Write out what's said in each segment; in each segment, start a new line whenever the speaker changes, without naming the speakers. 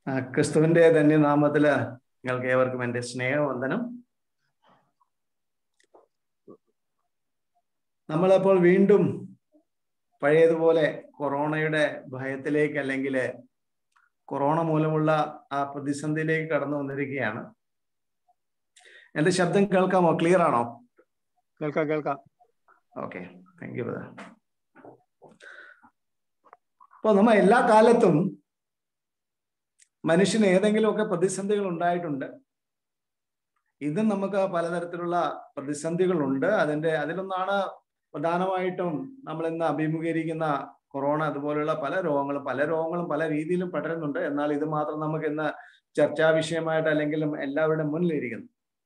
ആ, ക്രിസ്തുവിന്റെ ധന്യനാമത്തില് നിങ്ങൾക്ക് ഏവർക്കും എൻ്റെ സ്നേഹവന്ദനം നമ്മളപ്പോൾ വീണ്ടും പഴയതുപോലെ കൊറോണയുടെ ഭയത്തിലേക്ക് അല്ലെങ്കിൽ കൊറോണ മൂലമുള്ള ആ പ്രതിസന്ധിയിലേക്ക് കടന്നു വന്നിരിക്കുകയാണ് എന്റെ ശബ്ദം കേൾക്കാമോ ക്ലിയർ ആണോ
കേൾക്കാം കേൾക്കാം
ഓക്കെ താങ്ക് യു ബ്രദർ അപ്പോൾ നമ്മ എല്ലാ കാലത്തും മനുഷ്യന് ഏതെങ്കിലുമൊക്കെ പ്രതിസന്ധികൾ ഉണ്ടായിട്ടുണ്ട് ഇതും നമുക്ക് പലതരത്തിലുള്ള പ്രതിസന്ധികളുണ്ട് അതിന്റെ അതിലൊന്നാണ് പ്രധാനമായിട്ടും നമ്മൾ ഇന്ന് അഭിമുഖീകരിക്കുന്ന കൊറോണ അതുപോലെയുള്ള പല രോഗങ്ങളും പല രോഗങ്ങളും പല രീതിയിലും പടരുന്നുണ്ട് എന്നാൽ ഇത് മാത്രം നമുക്ക് ഇന്ന് ചർച്ചാ വിഷയമായിട്ട് അല്ലെങ്കിലും എല്ലാവരുടെ മുന്നിലിരിക്കുന്നു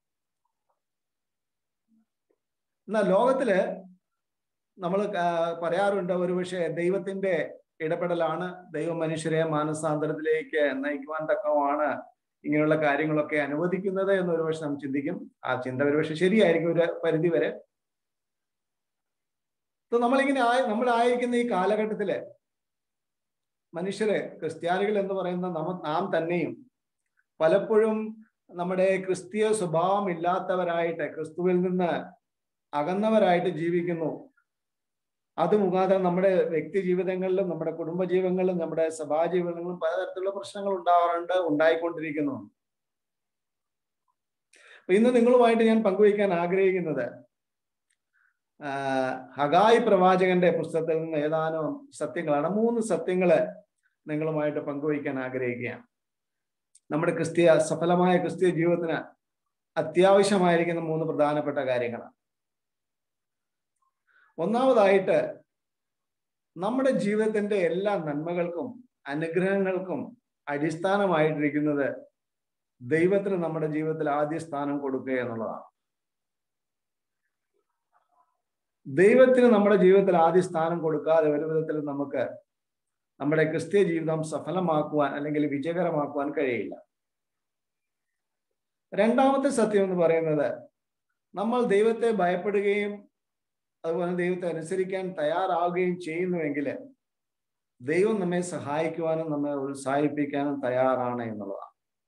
എന്നാൽ ലോകത്തില് നമ്മൾ പറയാറുണ്ട് ഒരുപക്ഷെ ദൈവത്തിന്റെ ഇടപെടലാണ് ദൈവം മനുഷ്യരെ മാനസാന്തരത്തിലേക്ക് നയിക്കുവാൻ തക്കമാണ് ഇങ്ങനെയുള്ള കാര്യങ്ങളൊക്കെ അനുവദിക്കുന്നത് എന്ന് ഒരുപക്ഷെ നാം ചിന്തിക്കും ആ ചിന്ത ഒരുപക്ഷെ ശരിയായിരിക്കും ഒരു പരിധി വരെ നമ്മളിങ്ങനെ ആയി നമ്മളായിരിക്കുന്ന ഈ കാലഘട്ടത്തില് മനുഷ്യര് ക്രിസ്ത്യാനികൾ എന്ന് പറയുന്ന നമ്മ നാം തന്നെയും പലപ്പോഴും നമ്മുടെ ക്രിസ്തീയ സ്വഭാവം ഇല്ലാത്തവരായിട്ട് ക്രിസ്തുവിൽ നിന്ന് അകന്നവരായിട്ട് ജീവിക്കുന്നു അത് മുഖാന്തരം നമ്മുടെ വ്യക്തി ജീവിതങ്ങളിലും നമ്മുടെ കുടുംബ ജീവിതങ്ങളിലും നമ്മുടെ സഭാജീവിതങ്ങളിലും പലതരത്തിലുള്ള പ്രശ്നങ്ങൾ ഉണ്ടാവാറുണ്ട് ഉണ്ടായിക്കൊണ്ടിരിക്കുന്നു അപ്പൊ ഇന്ന് നിങ്ങളുമായിട്ട് ഞാൻ പങ്കുവയ്ക്കാൻ ആഗ്രഹിക്കുന്നത് ഹഗായി പ്രവാചകന്റെ പുസ്തകത്തിൽ നിന്ന് ഏതാനും സത്യങ്ങളാണ് മൂന്ന് സത്യങ്ങള് നിങ്ങളുമായിട്ട് പങ്കുവയ്ക്കാൻ ആഗ്രഹിക്കുകയാണ് നമ്മുടെ ക്രിസ്തീയ സഫലമായ ക്രിസ്തീയ ജീവിതത്തിന് അത്യാവശ്യമായിരിക്കുന്ന മൂന്ന് പ്രധാനപ്പെട്ട കാര്യങ്ങളാണ് ഒന്നാമതായിട്ട് നമ്മുടെ ജീവിതത്തിന്റെ എല്ലാ നന്മകൾക്കും അനുഗ്രഹങ്ങൾക്കും അടിസ്ഥാനമായിട്ടിരിക്കുന്നത് ദൈവത്തിന് നമ്മുടെ ജീവിതത്തിൽ ആദ്യ സ്ഥാനം കൊടുക്കുക എന്നുള്ളതാണ് ദൈവത്തിന് നമ്മുടെ ജീവിതത്തിൽ ആദ്യ സ്ഥാനം കൊടുക്കാതെ ഒരു വിധത്തിൽ നമുക്ക് നമ്മുടെ ക്രിസ്തീയ ജീവിതം സഫലമാക്കുവാൻ അല്ലെങ്കിൽ വിജയകരമാക്കുവാൻ കഴിയില്ല രണ്ടാമത്തെ സത്യം എന്ന് പറയുന്നത് നമ്മൾ ദൈവത്തെ ഭയപ്പെടുകയും അതുപോലെ ദൈവത്തെ അനുസരിക്കാൻ തയ്യാറാവുകയും ചെയ്യുന്നുവെങ്കിൽ ദൈവം നമ്മെ സഹായിക്കുവാനും നമ്മെ ഉത്സാഹിപ്പിക്കാനും തയ്യാറാണ് എന്നുള്ളതാണ്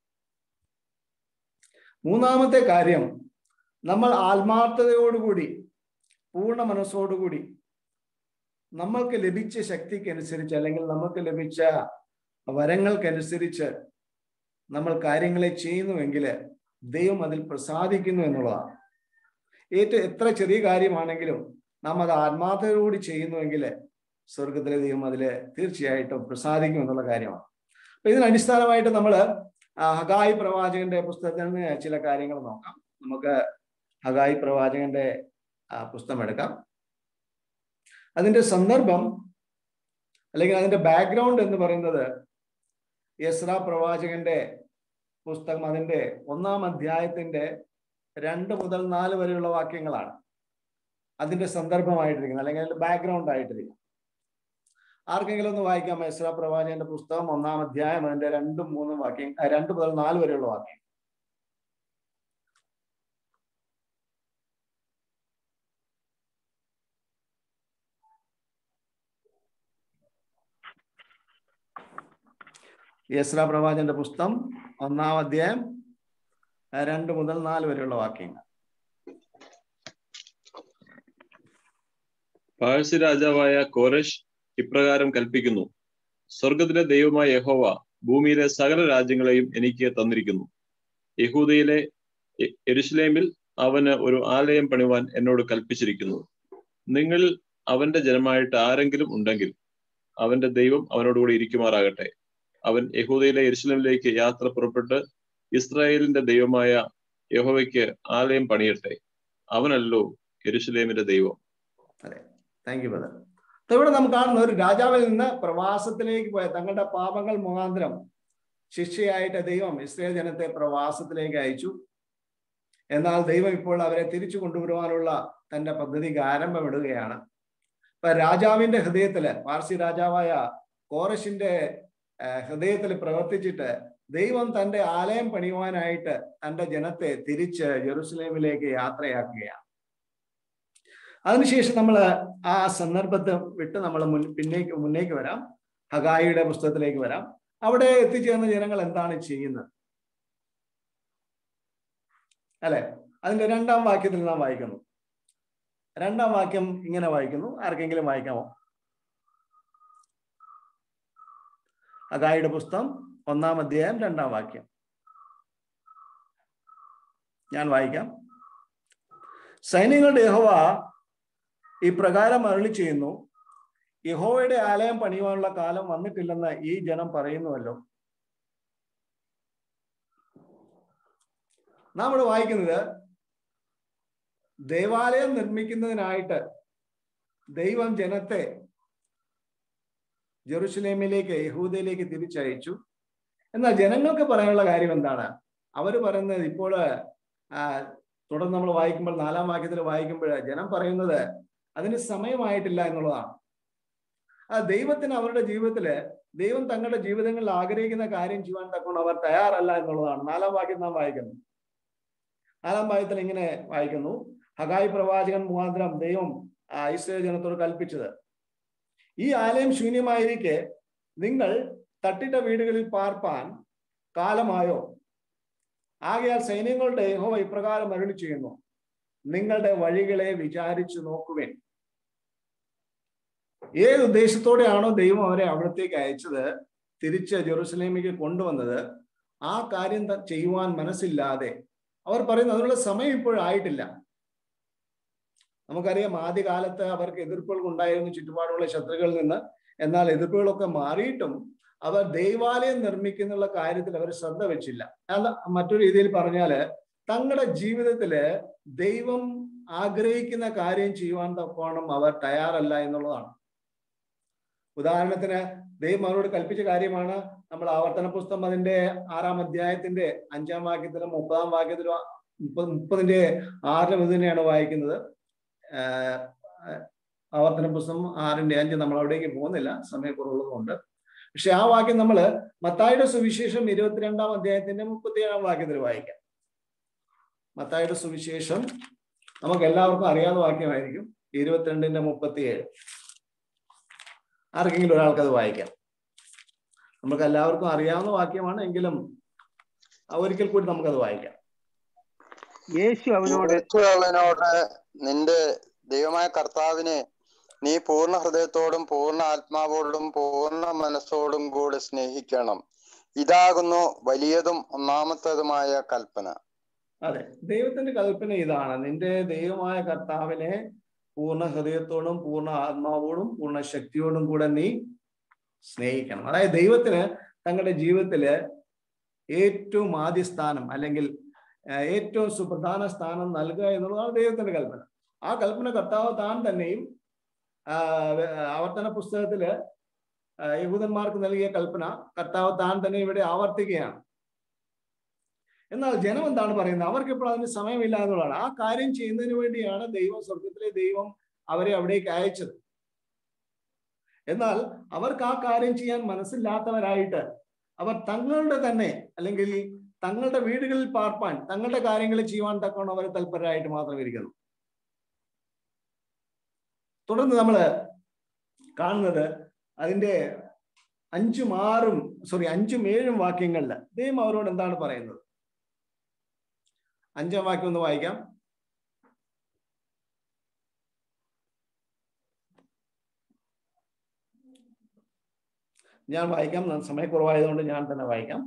മൂന്നാമത്തെ കാര്യം നമ്മൾ ആത്മാർത്ഥതയോടുകൂടി പൂർണ്ണ മനസ്സോടുകൂടി നമ്മൾക്ക് ലഭിച്ച ശക്തിക്കനുസരിച്ച് അല്ലെങ്കിൽ നമുക്ക് ലഭിച്ച വരങ്ങൾക്കനുസരിച്ച് നമ്മൾ കാര്യങ്ങളെ ചെയ്യുന്നുവെങ്കിൽ ദൈവം അതിൽ പ്രസാദിക്കുന്നു എന്നുള്ളതാണ് ഏറ്റവും എത്ര ചെറിയ കാര്യമാണെങ്കിലും നാം അത് ആത്മാർത്ഥതയോടുകൂടി ചെയ്യുന്നുവെങ്കിൽ സ്വർഗത്തിലെ ദൈവം അതിൽ തീർച്ചയായിട്ടും പ്രസാദിക്കും എന്നുള്ള കാര്യമാണ് അപ്പൊ ഇതിന് അടിസ്ഥാനമായിട്ട് നമ്മൾ ഹഗായി പ്രവാചകന്റെ പുസ്തകത്തിൽ നിന്ന് ചില കാര്യങ്ങൾ നോക്കാം നമുക്ക് ഹഗായി പ്രവാചകന്റെ പുസ്തകം എടുക്കാം അതിന്റെ സന്ദർഭം അല്ലെങ്കിൽ അതിന്റെ ബാക്ക്ഗ്രൗണ്ട് എന്ന് പറയുന്നത് യസ്ര പ്രവാചകന്റെ പുസ്തകം അതിന്റെ ഒന്നാം അധ്യായത്തിന്റെ രണ്ട് മുതൽ നാല് വരെയുള്ള വാക്യങ്ങളാണ് അതിന്റെ സന്ദർഭമായിട്ടിരിക്കുന്നത് അല്ലെങ്കിൽ അതിന്റെ ബാക്ക്ഗ്രൗണ്ട് ആയിട്ടിരിക്കും ആർക്കെങ്കിലും ഒന്ന് വായിക്കാം യസ്ര പ്രവാചകന്റെ പുസ്തകം ഒന്നാം അധ്യായം അതിന്റെ രണ്ടും മൂന്നും വാക്യം രണ്ട് മുതൽ നാല് വരെയുള്ള വാക്യം യസ്ര പ്രവാചന്റെ പുസ്തകം ഒന്നാം അധ്യായം രണ്ട് മുതൽ നാല് വരെയുള്ള വാക്യങ്ങൾ
പാഴ്സി രാജാവായ കോരഷ് ഇപ്രകാരം കൽപ്പിക്കുന്നു സ്വർഗത്തിലെ ദൈവമായ യഹോവ ഭൂമിയിലെ സകല രാജ്യങ്ങളെയും എനിക്ക് തന്നിരിക്കുന്നു യഹൂദയിലെ എരുസലേമിൽ അവന് ഒരു ആലയം പണിവാൻ എന്നോട് കൽപ്പിച്ചിരിക്കുന്നു നിങ്ങൾ അവന്റെ ജനമായിട്ട് ആരെങ്കിലും ഉണ്ടെങ്കിൽ അവന്റെ ദൈവം അവനോടുകൂടി ഇരിക്കുമാറാകട്ടെ അവൻ യഹൂദയിലെ എരുസലേമിലേക്ക് യാത്ര പുറപ്പെട്ട് ഇസ്രായേലിന്റെ ദൈവമായ യഹോവയ്ക്ക് ആലയം പണിയട്ടെ അവനല്ലോ എരുസലേമിന്റെ ദൈവം
അതെ താങ്ക് യു ബ്രദർ ഇവിടെ നമുക്ക് കാണുന്ന ഒരു രാജാവിൽ നിന്ന് പ്രവാസത്തിലേക്ക് പോയ തങ്ങളുടെ പാപങ്ങൾ മുഖാന്തരം ശിക്ഷയായിട്ട് ദൈവം ഇസ്രയേൽ ജനത്തെ പ്രവാസത്തിലേക്ക് അയച്ചു എന്നാൽ ദൈവം ഇപ്പോൾ അവരെ തിരിച്ചു കൊണ്ടുവരുവാനുള്ള തന്റെ പദ്ധതിക്ക് ആരംഭമിടുകയാണ് ഇപ്പൊ രാജാവിന്റെ ഹൃദയത്തില് പാർസി രാജാവായ കോറശിന്റെ ഹൃദയത്തിൽ പ്രവർത്തിച്ചിട്ട് ദൈവം തന്റെ ആലയം പണിയുവാനായിട്ട് തന്റെ ജനത്തെ തിരിച്ച് ജെറുസലേമിലേക്ക് യാത്രയാക്കുകയാണ് അതിനുശേഷം നമ്മൾ ആ സന്ദർഭത്തെ വിട്ട് നമ്മൾ മുൻ പിന്നേക്ക് മുന്നേക്ക് വരാം ഹഗായിയുടെ പുസ്തകത്തിലേക്ക് വരാം അവിടെ എത്തിച്ചേർന്ന ജനങ്ങൾ എന്താണ് ചെയ്യുന്നത് അല്ലെ അതിന്റെ രണ്ടാം വാക്യത്തിൽ നാം വായിക്കുന്നു രണ്ടാം വാക്യം ഇങ്ങനെ വായിക്കുന്നു ആർക്കെങ്കിലും വായിക്കാമോ അഗായിയുടെ പുസ്തകം ഒന്നാം അധ്യായം രണ്ടാം വാക്യം ഞാൻ വായിക്കാം സൈന്യങ്ങളുടെ യഹോവ ഇപ്രകാരം അരുളി ചെയ്യുന്നു യഹോവയുടെ ആലയം പണിയുവാനുള്ള കാലം വന്നിട്ടില്ലെന്ന് ഈ ജനം പറയുന്നുവല്ലോ നാം ഇവിടെ വായിക്കുന്നത് ദേവാലയം നിർമ്മിക്കുന്നതിനായിട്ട് ദൈവം ജനത്തെ ജെറുസലേമിലേക്ക് യഹൂദയിലേക്ക് തിരിച്ചയച്ചു എന്നാൽ ജനങ്ങൾക്ക് പറയാനുള്ള കാര്യം എന്താണ് അവർ പറയുന്നത് ഇപ്പോൾ തുടർന്ന് നമ്മൾ വായിക്കുമ്പോൾ നാലാം വാക്യത്തിൽ വായിക്കുമ്പോൾ ജനം പറയുന്നത് അതിന് സമയമായിട്ടില്ല എന്നുള്ളതാണ് ആ ദൈവത്തിന് അവരുടെ ജീവിതത്തില് ദൈവം തങ്ങളുടെ ജീവിതങ്ങളിൽ ആഗ്രഹിക്കുന്ന കാര്യം ചെയ്യാൻ തക്കൊണ്ട് അവർ തയ്യാറല്ല എന്നുള്ളതാണ് നാലാം വാക്യം നാം വായിക്കുന്നു നാലാം വാക്യത്തിൽ ഇങ്ങനെ വായിക്കുന്നു ഹഗായി പ്രവാചകൻ മുഖാന്തരം ദൈവം ഇസ്രയേൽ ജനത്തോട് കൽപ്പിച്ചത് ഈ ആലയം ശൂന്യമായിരിക്കെ നിങ്ങൾ തട്ടിട്ട വീടുകളിൽ പാർപ്പാൻ കാലമായോ ആകയാൽ സൈന്യങ്ങളുടെ യഹോവ ഇപ്രകാരം അരുളി ചെയ്യുന്നു നിങ്ങളുടെ വഴികളെ വിചാരിച്ചു നോക്കുവേൻ ഏത് ഉദ്ദേശത്തോടെയാണോ ദൈവം അവരെ അവിടത്തേക്ക് അയച്ചത് തിരിച്ച് ജെറുസലേമിലേക്ക് കൊണ്ടുവന്നത് ആ കാര്യം ചെയ്യുവാൻ മനസ്സില്ലാതെ അവർ പറയുന്നു അതിനുള്ള സമയം ഇപ്പോഴായിട്ടില്ല നമുക്കറിയാം ആദ്യകാലത്ത് അവർക്ക് എതിർപ്പുകൾ ഉണ്ടായിരുന്നു ചുറ്റുപാടുള്ള ശത്രുക്കളിൽ നിന്ന് എന്നാൽ എതിർപ്പുകളൊക്കെ മാറിയിട്ടും അവർ ദൈവാലയം നിർമ്മിക്കുന്നുള്ള കാര്യത്തിൽ അവർ ശ്രദ്ധ വെച്ചില്ല അല്ല മറ്റൊരു രീതിയിൽ പറഞ്ഞാല് തങ്ങളുടെ ജീവിതത്തില് ദൈവം ആഗ്രഹിക്കുന്ന കാര്യം ചെയ്യുവാൻ തക്കോണം അവർ തയ്യാറല്ല എന്നുള്ളതാണ് ഉദാഹരണത്തിന് ദൈവം അവരോട് കൽപ്പിച്ച കാര്യമാണ് നമ്മൾ ആവർത്തന പുസ്തകം അതിന്റെ ആറാം അധ്യായത്തിന്റെ അഞ്ചാം വാക്യത്തിലും മുപ്പതാം വാക്യത്തിലും മുപ്പത് മുപ്പതിന്റെ ആറിലും ഇത് തന്നെയാണ് വായിക്കുന്നത് ആവർത്തന പുസ്തകം ആറിന്റെ അഞ്ച് നമ്മൾ അവിടേക്ക് പോകുന്നില്ല സമയക്കുറവുള്ളത് കൊണ്ട് പക്ഷെ ആ വാക്യം നമ്മൾ മത്തായുടെ സുവിശേഷം ഇരുപത്തിരണ്ടാം അധ്യായത്തിന്റെ മുപ്പത്തിയേഴാം വാക്യത്തിൽ വായിക്കാം മത്തായുടെ സുവിശേഷം നമുക്ക് എല്ലാവർക്കും അറിയാവുന്ന വാക്യമായിരിക്കും ഇരുപത്തിരണ്ടിന്റെ മുപ്പത്തിയേഴ് ആർക്കെങ്കിലും ഒരാൾക്ക് അത് വായിക്കാം നമുക്ക് എല്ലാവർക്കും അറിയാവുന്ന വാക്യമാണ് എങ്കിലും ഒരിക്കൽ കൂടി നമുക്കത് വായിക്കാം
യേശു അവനോട്
യേശു അവനോട് നിന്റെ ദൈവമായ കർത്താവിനെ നീ പൂർണ്ണ ഹൃദയത്തോടും പൂർണ്ണ ആത്മാവോടും പൂർണ്ണ മനസ്സോടും കൂടെ സ്നേഹിക്കണം ഇതാകുന്നു വലിയതും ഒന്നാമത്തേതുമായ കൽപ്പന
അതെ ദൈവത്തിന്റെ കൽപ്പന ഇതാണ് നിന്റെ ദൈവമായ കർത്താവിനെ പൂർണ്ണ ഹൃദയത്തോടും പൂർണ്ണ ആത്മാവോടും പൂർണ്ണ ശക്തിയോടും കൂടെ നീ സ്നേഹിക്കണം അതായത് ദൈവത്തിന് തങ്ങളുടെ ജീവിതത്തില് ഏറ്റവും ആദ്യ സ്ഥാനം അല്ലെങ്കിൽ ഏറ്റവും സുപ്രധാന സ്ഥാനം നൽകുക എന്നുള്ളതാണ് ദൈവത്തിന്റെ കൽപ്പന ആ കൽപ്പന കർത്താവ് താൻ തന്നെയും ആവർത്തന പുസ്തകത്തില് യഹൂദന്മാർക്ക് നൽകിയ കൽപ്പന കർത്താവ് താൻ തന്നെ ഇവിടെ ആവർത്തിക്കുകയാണ് എന്നാൽ ജനം എന്താണ് പറയുന്നത് അവർക്ക് ഇപ്പോൾ അതിന് സമയമില്ല എന്നുള്ളതാണ് ആ കാര്യം ചെയ്യുന്നതിന് വേണ്ടിയാണ് ദൈവം സ്വർഗത്തിലെ ദൈവം അവരെ അവിടേക്ക് അയച്ചത് എന്നാൽ അവർക്ക് ആ കാര്യം ചെയ്യാൻ മനസ്സില്ലാത്തവരായിട്ട് അവർ തങ്ങളുടെ തന്നെ അല്ലെങ്കിൽ തങ്ങളുടെ വീടുകളിൽ പാർപ്പാൻ തങ്ങളുടെ കാര്യങ്ങൾ ചെയ്യുവാൻ തക്കവണ്ണം അവർ തൽപരരായിട്ട് മാത്രം ഇരിക്കുന്നു തുടർന്ന് നമ്മൾ കാണുന്നത് അതിന്റെ അഞ്ചും ആറും സോറി അഞ്ചും ഏഴും വാക്യങ്ങളിൽ ദൈവം അവരോട് എന്താണ് പറയുന്നത് അഞ്ചാം വാക്യം ഒന്ന് വായിക്കാം ഞാൻ വായിക്കാം സമയക്കുറവായതുകൊണ്ട് ഞാൻ തന്നെ വായിക്കാം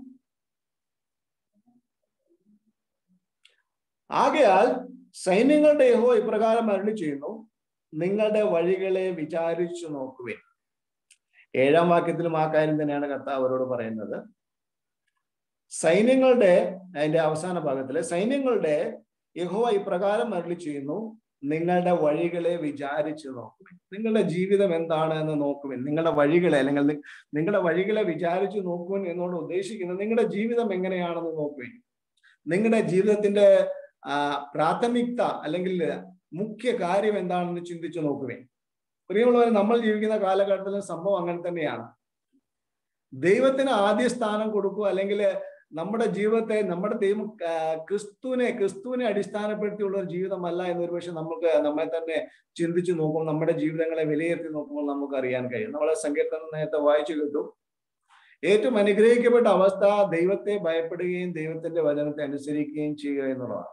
ആകയാൽ സൈന്യങ്ങളുടെ യഹോ ഇപ്രകാരം അരുളി ചെയ്യുന്നു നിങ്ങളുടെ വഴികളെ വിചാരിച്ചു നോക്കുവേ ഏഴാം വാക്യത്തിലും ആ കാര്യം തന്നെയാണ് കർത്താവ് അവരോട് പറയുന്നത് സൈന്യങ്ങളുടെ അതിന്റെ അവസാന ഭാഗത്തില് സൈന്യങ്ങളുടെ യഹോവ ഇപ്രകാരം അരുളി ചെയ്യുന്നു നിങ്ങളുടെ വഴികളെ വിചാരിച്ചു നോക്കുവിൻ നിങ്ങളുടെ ജീവിതം എന്താണ് എന്ന് നോക്കുവിൻ നിങ്ങളുടെ വഴികളെ അല്ലെങ്കിൽ നിങ്ങളുടെ വഴികളെ വിചാരിച്ചു നോക്കുവിൻ എന്നോട് ഉദ്ദേശിക്കുന്നത് നിങ്ങളുടെ ജീവിതം എങ്ങനെയാണെന്ന് നോക്കുവിൻ നിങ്ങളുടെ ജീവിതത്തിന്റെ പ്രാഥമികത അല്ലെങ്കിൽ മുഖ്യ കാര്യം എന്താണെന്ന് ചിന്തിച്ചു നോക്കുവിൻ പ്രിയമുള്ളവർ നമ്മൾ ജീവിക്കുന്ന കാലഘട്ടത്തിലും സംഭവം അങ്ങനെ തന്നെയാണ് ദൈവത്തിന് ആദ്യ സ്ഥാനം കൊടുക്കുക അല്ലെങ്കിൽ നമ്മുടെ ജീവിതത്തെ നമ്മുടെ ദൈവം ക്രിസ്തുവിനെ ക്രിസ്തുവിനെ അടിസ്ഥാനപ്പെടുത്തിയുള്ള ഒരു ജീവിതമല്ല എന്നൊരു പക്ഷെ നമുക്ക് നമ്മെ തന്നെ ചിന്തിച്ചു നോക്കുമ്പോൾ നമ്മുടെ ജീവിതങ്ങളെ വിലയിരുത്തി നോക്കുമ്പോൾ നമുക്ക് അറിയാൻ കഴിയും നമ്മളെ സങ്കീർത്തനം നേരത്തെ വായിച്ചു കേട്ടു ഏറ്റവും അനുഗ്രഹിക്കപ്പെട്ട അവസ്ഥ ദൈവത്തെ ഭയപ്പെടുകയും ദൈവത്തിന്റെ വചനത്തെ അനുസരിക്കുകയും ചെയ്യുക എന്നുള്ളതാണ്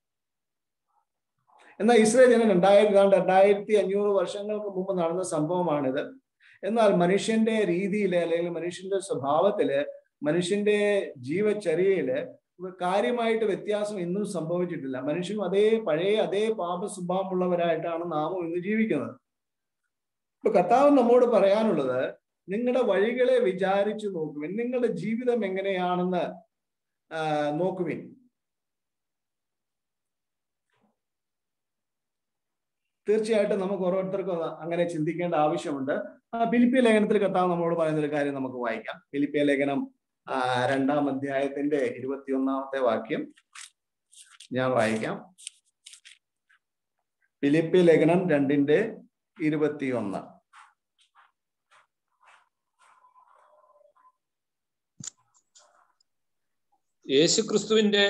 എന്നാൽ ഇസ്രയേൽ ജനം രണ്ടായിരത്തി രണ്ടായിരത്തി അഞ്ഞൂറ് വർഷങ്ങൾക്ക് മുമ്പ് നടന്ന സംഭവമാണിത് എന്നാൽ മനുഷ്യന്റെ രീതിയില് അല്ലെങ്കിൽ മനുഷ്യന്റെ സ്വഭാവത്തില് മനുഷ്യന്റെ ജീവചര്യയില് കാര്യമായിട്ട് വ്യത്യാസം ഇന്നും സംഭവിച്ചിട്ടില്ല മനുഷ്യനും അതേ പഴയ അതേ പാപ സ്വഭാവമുള്ളവരായിട്ടാണ് നാമും ഇന്ന് ജീവിക്കുന്നത് ഇപ്പൊ കർത്താവ് നമ്മോട് പറയാനുള്ളത് നിങ്ങളുടെ വഴികളെ വിചാരിച്ചു നോക്കുവിൻ നിങ്ങളുടെ ജീവിതം എങ്ങനെയാണെന്ന് ആ, നോക്കുവിൻ തീർച്ചയായിട്ടും നമുക്ക് ഓരോരുത്തർക്കും അത് അങ്ങനെ ചിന്തിക്കേണ്ട ആവശ്യമുണ്ട് ആ ഫിലിപ്പിയ ലേഖനത്തിൽ കർത്താവ് നമ്മളോട് പറയുന്ന ഒരു കാര്യം നമുക്ക് വായിക്കാം ഫിലിപ്പിയ ലേഖനം ആ, രണ്ടാം അധ്യായത്തിന്റെ ഇരുപത്തിയൊന്നാമത്തെ വാക്യം ഞാൻ വായിക്കാം ഫിലിപ്പിയ ലേഖനം രണ്ടിന്റെ ഇരുപത്തിയൊന്ന്
യേശുക്രിസ്തുവിന്റെ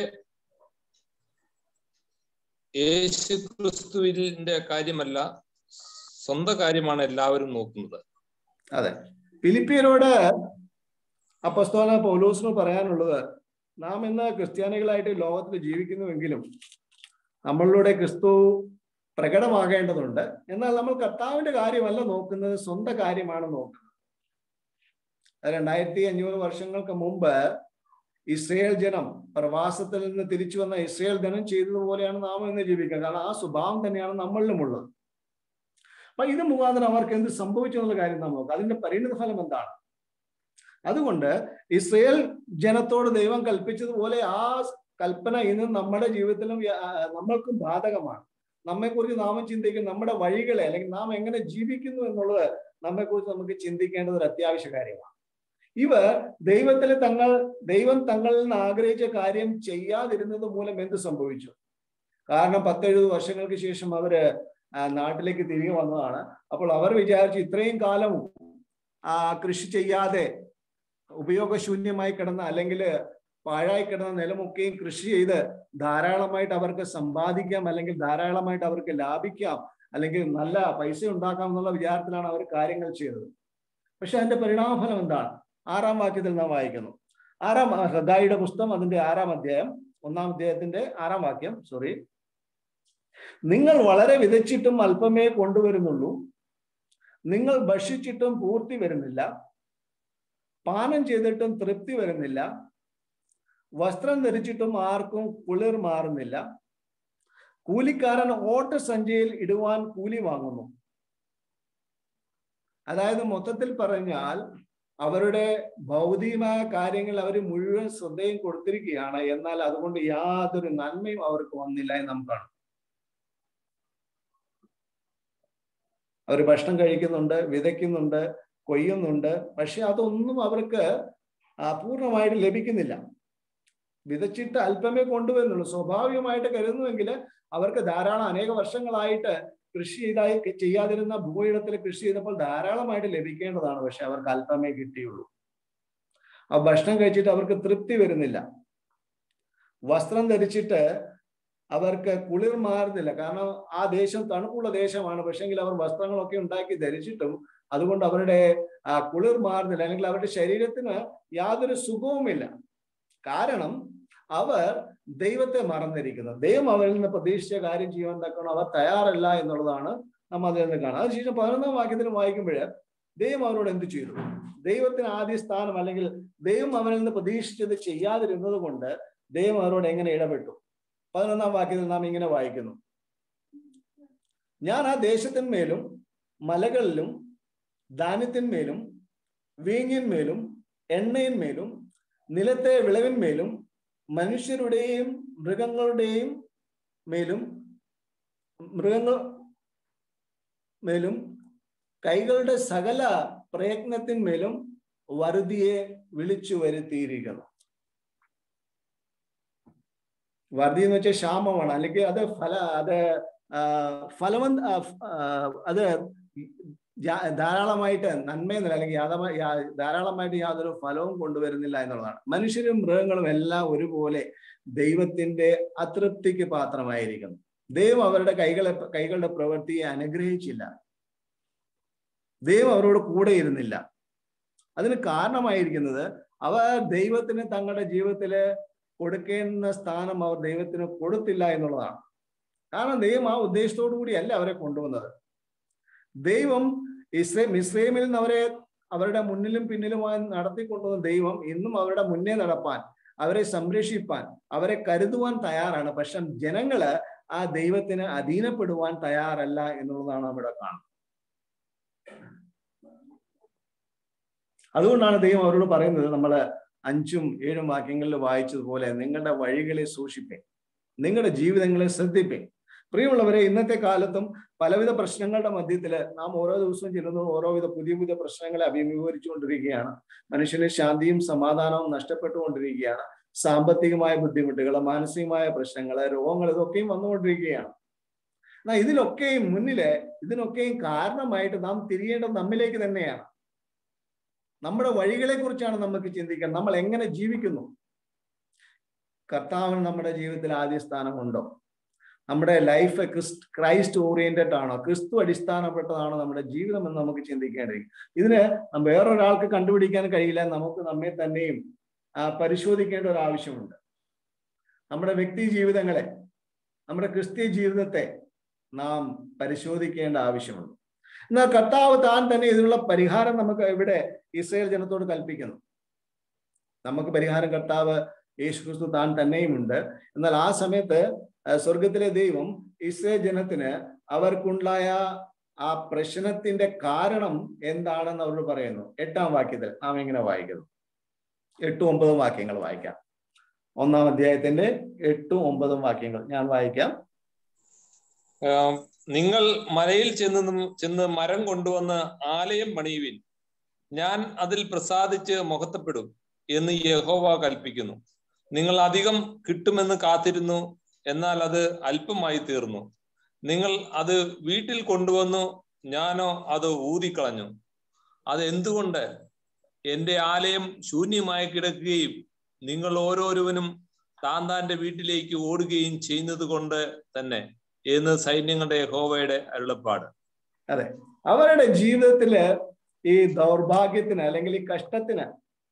യേശുക്രിസ്തുവിന്റെ കാര്യമല്ല സ്വന്തം കാര്യമാണ് എല്ലാവരും നോക്കുന്നത്
അതെ ഫിലിപ്പിയരോട് അപ്പസ്തോല പൗലോസിന് പറയാനുള്ളത് നാം ഇന്ന് ക്രിസ്ത്യാനികളായിട്ട് ഈ ലോകത്തിൽ ജീവിക്കുന്നുവെങ്കിലും നമ്മളിലൂടെ ക്രിസ്തു പ്രകടമാകേണ്ടതുണ്ട് എന്നാൽ നമ്മൾ കർത്താവിന്റെ കാര്യമല്ല നോക്കുന്നത് സ്വന്തം കാര്യമാണ് നോക്കുന്നത് അത് രണ്ടായിരത്തി അഞ്ഞൂറ് വർഷങ്ങൾക്ക് മുമ്പ് ഇസ്രയേൽ ജനം പ്രവാസത്തിൽ നിന്ന് തിരിച്ചു വന്ന ഇസ്രയേൽ ജനം ചെയ്തതുപോലെയാണ് നാം ഇന്ന് ജീവിക്കുക കാരണം ആ സ്വഭാവം തന്നെയാണ് നമ്മളിലുമുള്ളത് അപ്പൊ ഇത് മുഖാന്തരം അവർക്ക് എന്ത് സംഭവിച്ചു എന്നുള്ള കാര്യം നാം നോക്കുക അതിന്റെ പരിണിത ഫലം എന്താണ് അതുകൊണ്ട് ഇസ്രയേൽ ജനത്തോട് ദൈവം കൽപ്പിച്ചതുപോലെ ആ കൽപ്പന ഇന്ന് നമ്മുടെ ജീവിതത്തിലും വ്യ- ആ, നമ്മൾക്കും ബാധകമാണ് നമ്മെക്കുറിച്ച് നാം ചിന്തിക്കും നമ്മുടെ വഴികളെ അല്ലെങ്കിൽ നാം എങ്ങനെ ജീവിക്കുന്നു എന്നുള്ളത് നമ്മെക്കുറിച്ച് നമുക്ക് ചിന്തിക്കേണ്ടത് ഒരു അത്യാവശ്യ കാര്യമാണ് ഇവർ ദൈവത്തിൽ തങ്ങൾ ദൈവം തങ്ങളിൽ നിന്ന് ആഗ്രഹിച്ച കാര്യം ചെയ്യാതിരുന്നത് മൂലം എന്ത് സംഭവിച്ചു കാരണം പത്തെഴുപത് വർഷങ്ങൾക്ക് ശേഷം അവര് ആ, നാട്ടിലേക്ക് തിരികെ വന്നതാണ് അപ്പോൾ അവർ വിചാരിച്ചു ഇത്രയും കാലവും ആ കൃഷി ചെയ്യാതെ ഉപയോഗശൂന്യമായി കിടന്ന അല്ലെങ്കിൽ പാഴായി കിടന്ന നിലമൊക്കെയും കൃഷി ചെയ്ത് ധാരാളമായിട്ട് അവർക്ക് സമ്പാദിക്കാം അല്ലെങ്കിൽ ധാരാളമായിട്ട് അവർക്ക് ലാഭിക്കാം അല്ലെങ്കിൽ നല്ല പൈസ ഉണ്ടാക്കാം എന്നുള്ള വിചാരത്തിലാണ് അവർ കാര്യങ്ങൾ ചെയ്തത് പക്ഷെ അതിന്റെ പരിണാമഫലം എന്താണ് ആറാം വാക്യത്തിൽ നാം വായിക്കുന്നു ആറാം ഹൃദായിയുടെ പുസ്തകം അതിന്റെ ആറാം അധ്യായം ഒന്നാം അധ്യായത്തിന്റെ ആറാം വാക്യം സോറി നിങ്ങൾ വളരെ വിതച്ചിട്ടും അല്പമേ കൊണ്ടുവരുന്നുള്ളൂ നിങ്ങൾ ഭക്ഷിച്ചിട്ടും പൂർത്തി വരുന്നില്ല പാനം ചെയ്തിട്ടും തൃപ്തി വരുന്നില്ല വസ്ത്രം ധരിച്ചിട്ടും ആർക്കും കുളിർ മാറുന്നില്ല കൂലിക്കാരൻ ഓട്ടസഞ്ചിയിൽ ഇടുവാൻ കൂലി വാങ്ങുന്നു അതായത് മൊത്തത്തിൽ പറഞ്ഞാൽ അവരുടെ ഭൗതികമായ കാര്യങ്ങൾ അവർ മുഴുവൻ ശ്രദ്ധയും കൊടുത്തിരിക്കുകയാണ് എന്നാൽ അതുകൊണ്ട് യാതൊരു നന്മയും അവർക്ക് വന്നില്ല എന്ന് നാം കാണും അവർ ഭക്ഷണം കഴിക്കുന്നുണ്ട് വിതയ്ക്കുന്നുണ്ട് കൊയ്യുന്നുണ്ട് പക്ഷെ അതൊന്നും അവർക്ക് ആ, പൂർണ്ണമായിട്ട് ലഭിക്കുന്നില്ല വിതച്ചിട്ട് അല്പമേ കൊണ്ടുവരുന്നുള്ളൂ സ്വാഭാവികമായിട്ട് കരുതുന്നുവെങ്കിൽ അവർക്ക് ധാരാളം അനേക വർഷങ്ങളായിട്ട് കൃഷി ചെയ്തായി ചെയ്യാതിരുന്ന ഭൂയിടത്തിൽ കൃഷി ചെയ്തപ്പോൾ ധാരാളമായിട്ട് ലഭിക്കേണ്ടതാണ് പക്ഷെ അവർക്ക് അല്പമേ കിട്ടിയുള്ളൂ ആ ഭക്ഷണം കഴിച്ചിട്ട് അവർക്ക് തൃപ്തി വരുന്നില്ല വസ്ത്രം ധരിച്ചിട്ട് അവർക്ക് കുളിർ മാറുന്നില്ല കാരണം ആ ദേശം തണുപ്പുള്ള ദേശമാണ് പക്ഷെങ്കിൽ അവർ വസ്ത്രങ്ങളൊക്കെ ഉണ്ടാക്കി ധരിച്ചിട്ടും അതുകൊണ്ട് അവരുടെ ആ കുളിർ മാറുന്നില്ല അല്ലെങ്കിൽ അവരുടെ ശരീരത്തിന് യാതൊരു സുഖവുമില്ല കാരണം അവർ ദൈവത്തെ മറന്നിരിക്കുന്നു ദൈവം അവരിൽ നിന്ന് പ്രതീക്ഷിച്ച കാര്യം ചെയ്യാൻ തക്കണം അവർ തയ്യാറല്ല എന്നുള്ളതാണ് നമ്മൾ അതിൽ നിന്ന് കാണാം അതിനുശേഷം പതിനൊന്നാം വാക്യത്തിൽ വായിക്കുമ്പോൾ ദൈവം അവരോട് എന്ത് ചെയ്തു ദൈവത്തിന് ആദ്യ സ്ഥാനം അല്ലെങ്കിൽ ദൈവം അവരിൽ നിന്ന് പ്രതീക്ഷിച്ചത് ചെയ്യാതിരുന്നത് കൊണ്ട് ദൈവം അവരോട് എങ്ങനെ ഇടപെട്ടു പതിനൊന്നാം വാക്യത്തിൽ നാം ഇങ്ങനെ വായിക്കുന്നു ഞാൻ ആ ദേശത്തിന്മേലും മലകളിലും ധാന്യത്തിന്മേലും വീഞ്ഞിന്മേലും എണ്ണയിന്മേലും നിലത്തെ വിളവിന്മേലും മനുഷ്യരുടെയും മൃഗങ്ങളുടെയും മേലും മൃഗങ്ങൾ മേലും കൈകളുടെ സകല പ്രയത്നത്തിന്മേലും വറുതിയെ വിളിച്ചു വരുത്തിയിരിക്കുന്നു വറുതി എന്ന് വെച്ചാൽ ക്ഷാമമാണ് അല്ലെങ്കിൽ അത് ഫല അത് ആ, ഫലവന്ത ആ, ഫ്- ആ, അത് ജാ- ധാരാളമായിട്ട് നന്മയെന്നില്ല അല്ലെങ്കിൽ യാതമ- യാ- ധാരാളമായിട്ട് യാതൊരു ഫലവും കൊണ്ടുവരുന്നില്ല എന്നുള്ളതാണ് മനുഷ്യരും മൃഗങ്ങളും എല്ലാം ഒരുപോലെ ദൈവത്തിന്റെ അതൃപ്തിക്ക് പാത്രമായിരിക്കുന്നു ദൈവം അവരുടെ കൈകളെ കൈകളുടെ പ്രവൃത്തിയെ അനുഗ്രഹിച്ചില്ല ദൈവം അവരോട് കൂടെ ഇരുന്നില്ല അതിന് കാരണമായിരിക്കുന്നത് അവർ ദൈവത്തിന് തങ്ങളുടെ ജീവിതത്തില് കൊടുക്കേണ്ട സ്ഥാനം അവർ ദൈവത്തിന് കൊടുത്തില്ല എന്നുള്ളതാണ് കാരണം ദൈവം ആ ഉദ്ദേശത്തോടു കൂടിയല്ല അവരെ കൊണ്ടുവന്നത് ദൈവം ഇസ്രേ മിസ്രൈമിൽ നിന്ന് അവരെ അവരുടെ മുന്നിലും പിന്നിലുമായി നടത്തിക്കൊണ്ടുവന്ന ദൈവം ഇന്നും അവരുടെ മുന്നേ നടപ്പാൻ അവരെ സംരക്ഷിപ്പാൻ അവരെ കരുതുവാൻ തയ്യാറാണ് പക്ഷെ ജനങ്ങള് ആ ദൈവത്തിന് അധീനപ്പെടുവാൻ തയ്യാറല്ല എന്നുള്ളതാണ് നമ്മുടെ കാണുന്നത് അതുകൊണ്ടാണ് ദൈവം അവരോട് പറയുന്നത് നമ്മൾ അഞ്ചും ഏഴും വാക്യങ്ങളിൽ വായിച്ചതുപോലെ നിങ്ങളുടെ വഴികളെ സൂക്ഷിപ്പേ നിങ്ങളുടെ ജീവിതങ്ങളെ ശ്രദ്ധിപ്പേ പ്രിയമുള്ളവരെ ഇന്നത്തെ കാലത്തും പലവിധ പ്രശ്നങ്ങളുടെ മധ്യത്തില് നാം ഓരോ ദിവസവും ചെല്ലുന്നത് ഓരോവിധ പുതിയ പുതിയ പ്രശ്നങ്ങളെ അഭിമുഖീകരിച്ചുകൊണ്ടിരിക്കുകയാണ് മനുഷ്യന് ശാന്തിയും സമാധാനവും നഷ്ടപ്പെട്ടുകൊണ്ടിരിക്കുകയാണ് സാമ്പത്തികമായ ബുദ്ധിമുട്ടുകൾ മാനസികമായ പ്രശ്നങ്ങൾ രോഗങ്ങൾ ഇതൊക്കെയും വന്നുകൊണ്ടിരിക്കുകയാണ് എന്നാൽ ഇതിലൊക്കെയും മുന്നില് ഇതിനൊക്കെയും കാരണമായിട്ട് നാം തിരിയേണ്ടത് നമ്മിലേക്ക് തന്നെയാണ് നമ്മുടെ വഴികളെ കുറിച്ചാണ് നമുക്ക് ചിന്തിക്കാൻ നമ്മൾ എങ്ങനെ ജീവിക്കുന്നു കർത്താവിന് നമ്മുടെ ജീവിതത്തിൽ ആദ്യ സ്ഥാനമുണ്ടോ നമ്മുടെ ലൈഫ് ക്രിസ്റ്റ് ക്രൈസ്റ്റ് ഓറിയന്റഡ് ആണോ ക്രിസ്തു അടിസ്ഥാനപ്പെട്ടതാണോ നമ്മുടെ ജീവിതം എന്ന് നമുക്ക് ചിന്തിക്കേണ്ടിരിക്കും ഇതിന് വേറൊരാൾക്ക് കണ്ടുപിടിക്കാൻ കഴിയില്ല നമുക്ക് നമ്മെ തന്നെയും പരിശോധിക്കേണ്ട ഒരു ആവശ്യമുണ്ട് നമ്മുടെ വ്യക്തി ജീവിതങ്ങളെ നമ്മുടെ ക്രിസ്തീയ ജീവിതത്തെ നാം പരിശോധിക്കേണ്ട ആവശ്യമുണ്ട് എന്നാൽ കർത്താവ് താൻ തന്നെ ഇതിനുള്ള പരിഹാരം നമുക്ക് ഇവിടെ ഇസ്രയേൽ ജനത്തോട് കൽപ്പിക്കുന്നു നമുക്ക് പരിഹാരം കർത്താവ് യേശു ക്രിസ്തു താൻ തന്നെയുമുണ്ട് എന്നാൽ ആ സമയത്ത് സ്വർഗത്തിലെ ദൈവം ഇസ്രയേൽ ജനത്തിന് അവർക്കുണ്ടായ ആ പ്രശ്നത്തിന്റെ കാരണം എന്താണെന്ന് അവരോട് പറയുന്നു എട്ടാം വാക്യത്തിൽ നാം എങ്ങനെ വായിക്കുന്നു എട്ടും ഒമ്പതും വാക്യങ്ങൾ വായിക്കാം ഒന്നാം അധ്യായത്തിന്റെ എട്ടും ഒമ്പതും വാക്യങ്ങൾ ഞാൻ വായിക്കാം
നിങ്ങൾ മലയിൽ ചെന്ന് ചെന്ന് മരം കൊണ്ടുവന്ന് ആലയം പണിയുവിൻ ഞാൻ അതിൽ പ്രസാദിച്ച് മുഖത്തപ്പെടും എന്ന് യഹോവ കൽപ്പിക്കുന്നു നിങ്ങൾ അധികം കിട്ടുമെന്ന് കാത്തിരുന്നു എന്നാൽ അത് അല്പമായി തീർന്നു നിങ്ങൾ അത് വീട്ടിൽ കൊണ്ടുവന്നു ഞാനോ അത് ഊതിക്കളഞ്ഞു അത് എന്തുകൊണ്ട് എന്റെ ആലയം ശൂന്യമായി കിടക്കുകയും നിങ്ങൾ ഓരോരുവനും താൻ താന്റെ വീട്ടിലേക്ക് ഓടുകയും ചെയ്യുന്നത് കൊണ്ട് തന്നെ എന്ന് സൈന്യങ്ങളുടെ യഹോവയുടെ അരുളപ്പാട്
അതെ അവരുടെ ജീവിതത്തില് ഈ ദൗർഭാഗ്യത്തിന് അല്ലെങ്കിൽ ഈ കഷ്ടത്തിന്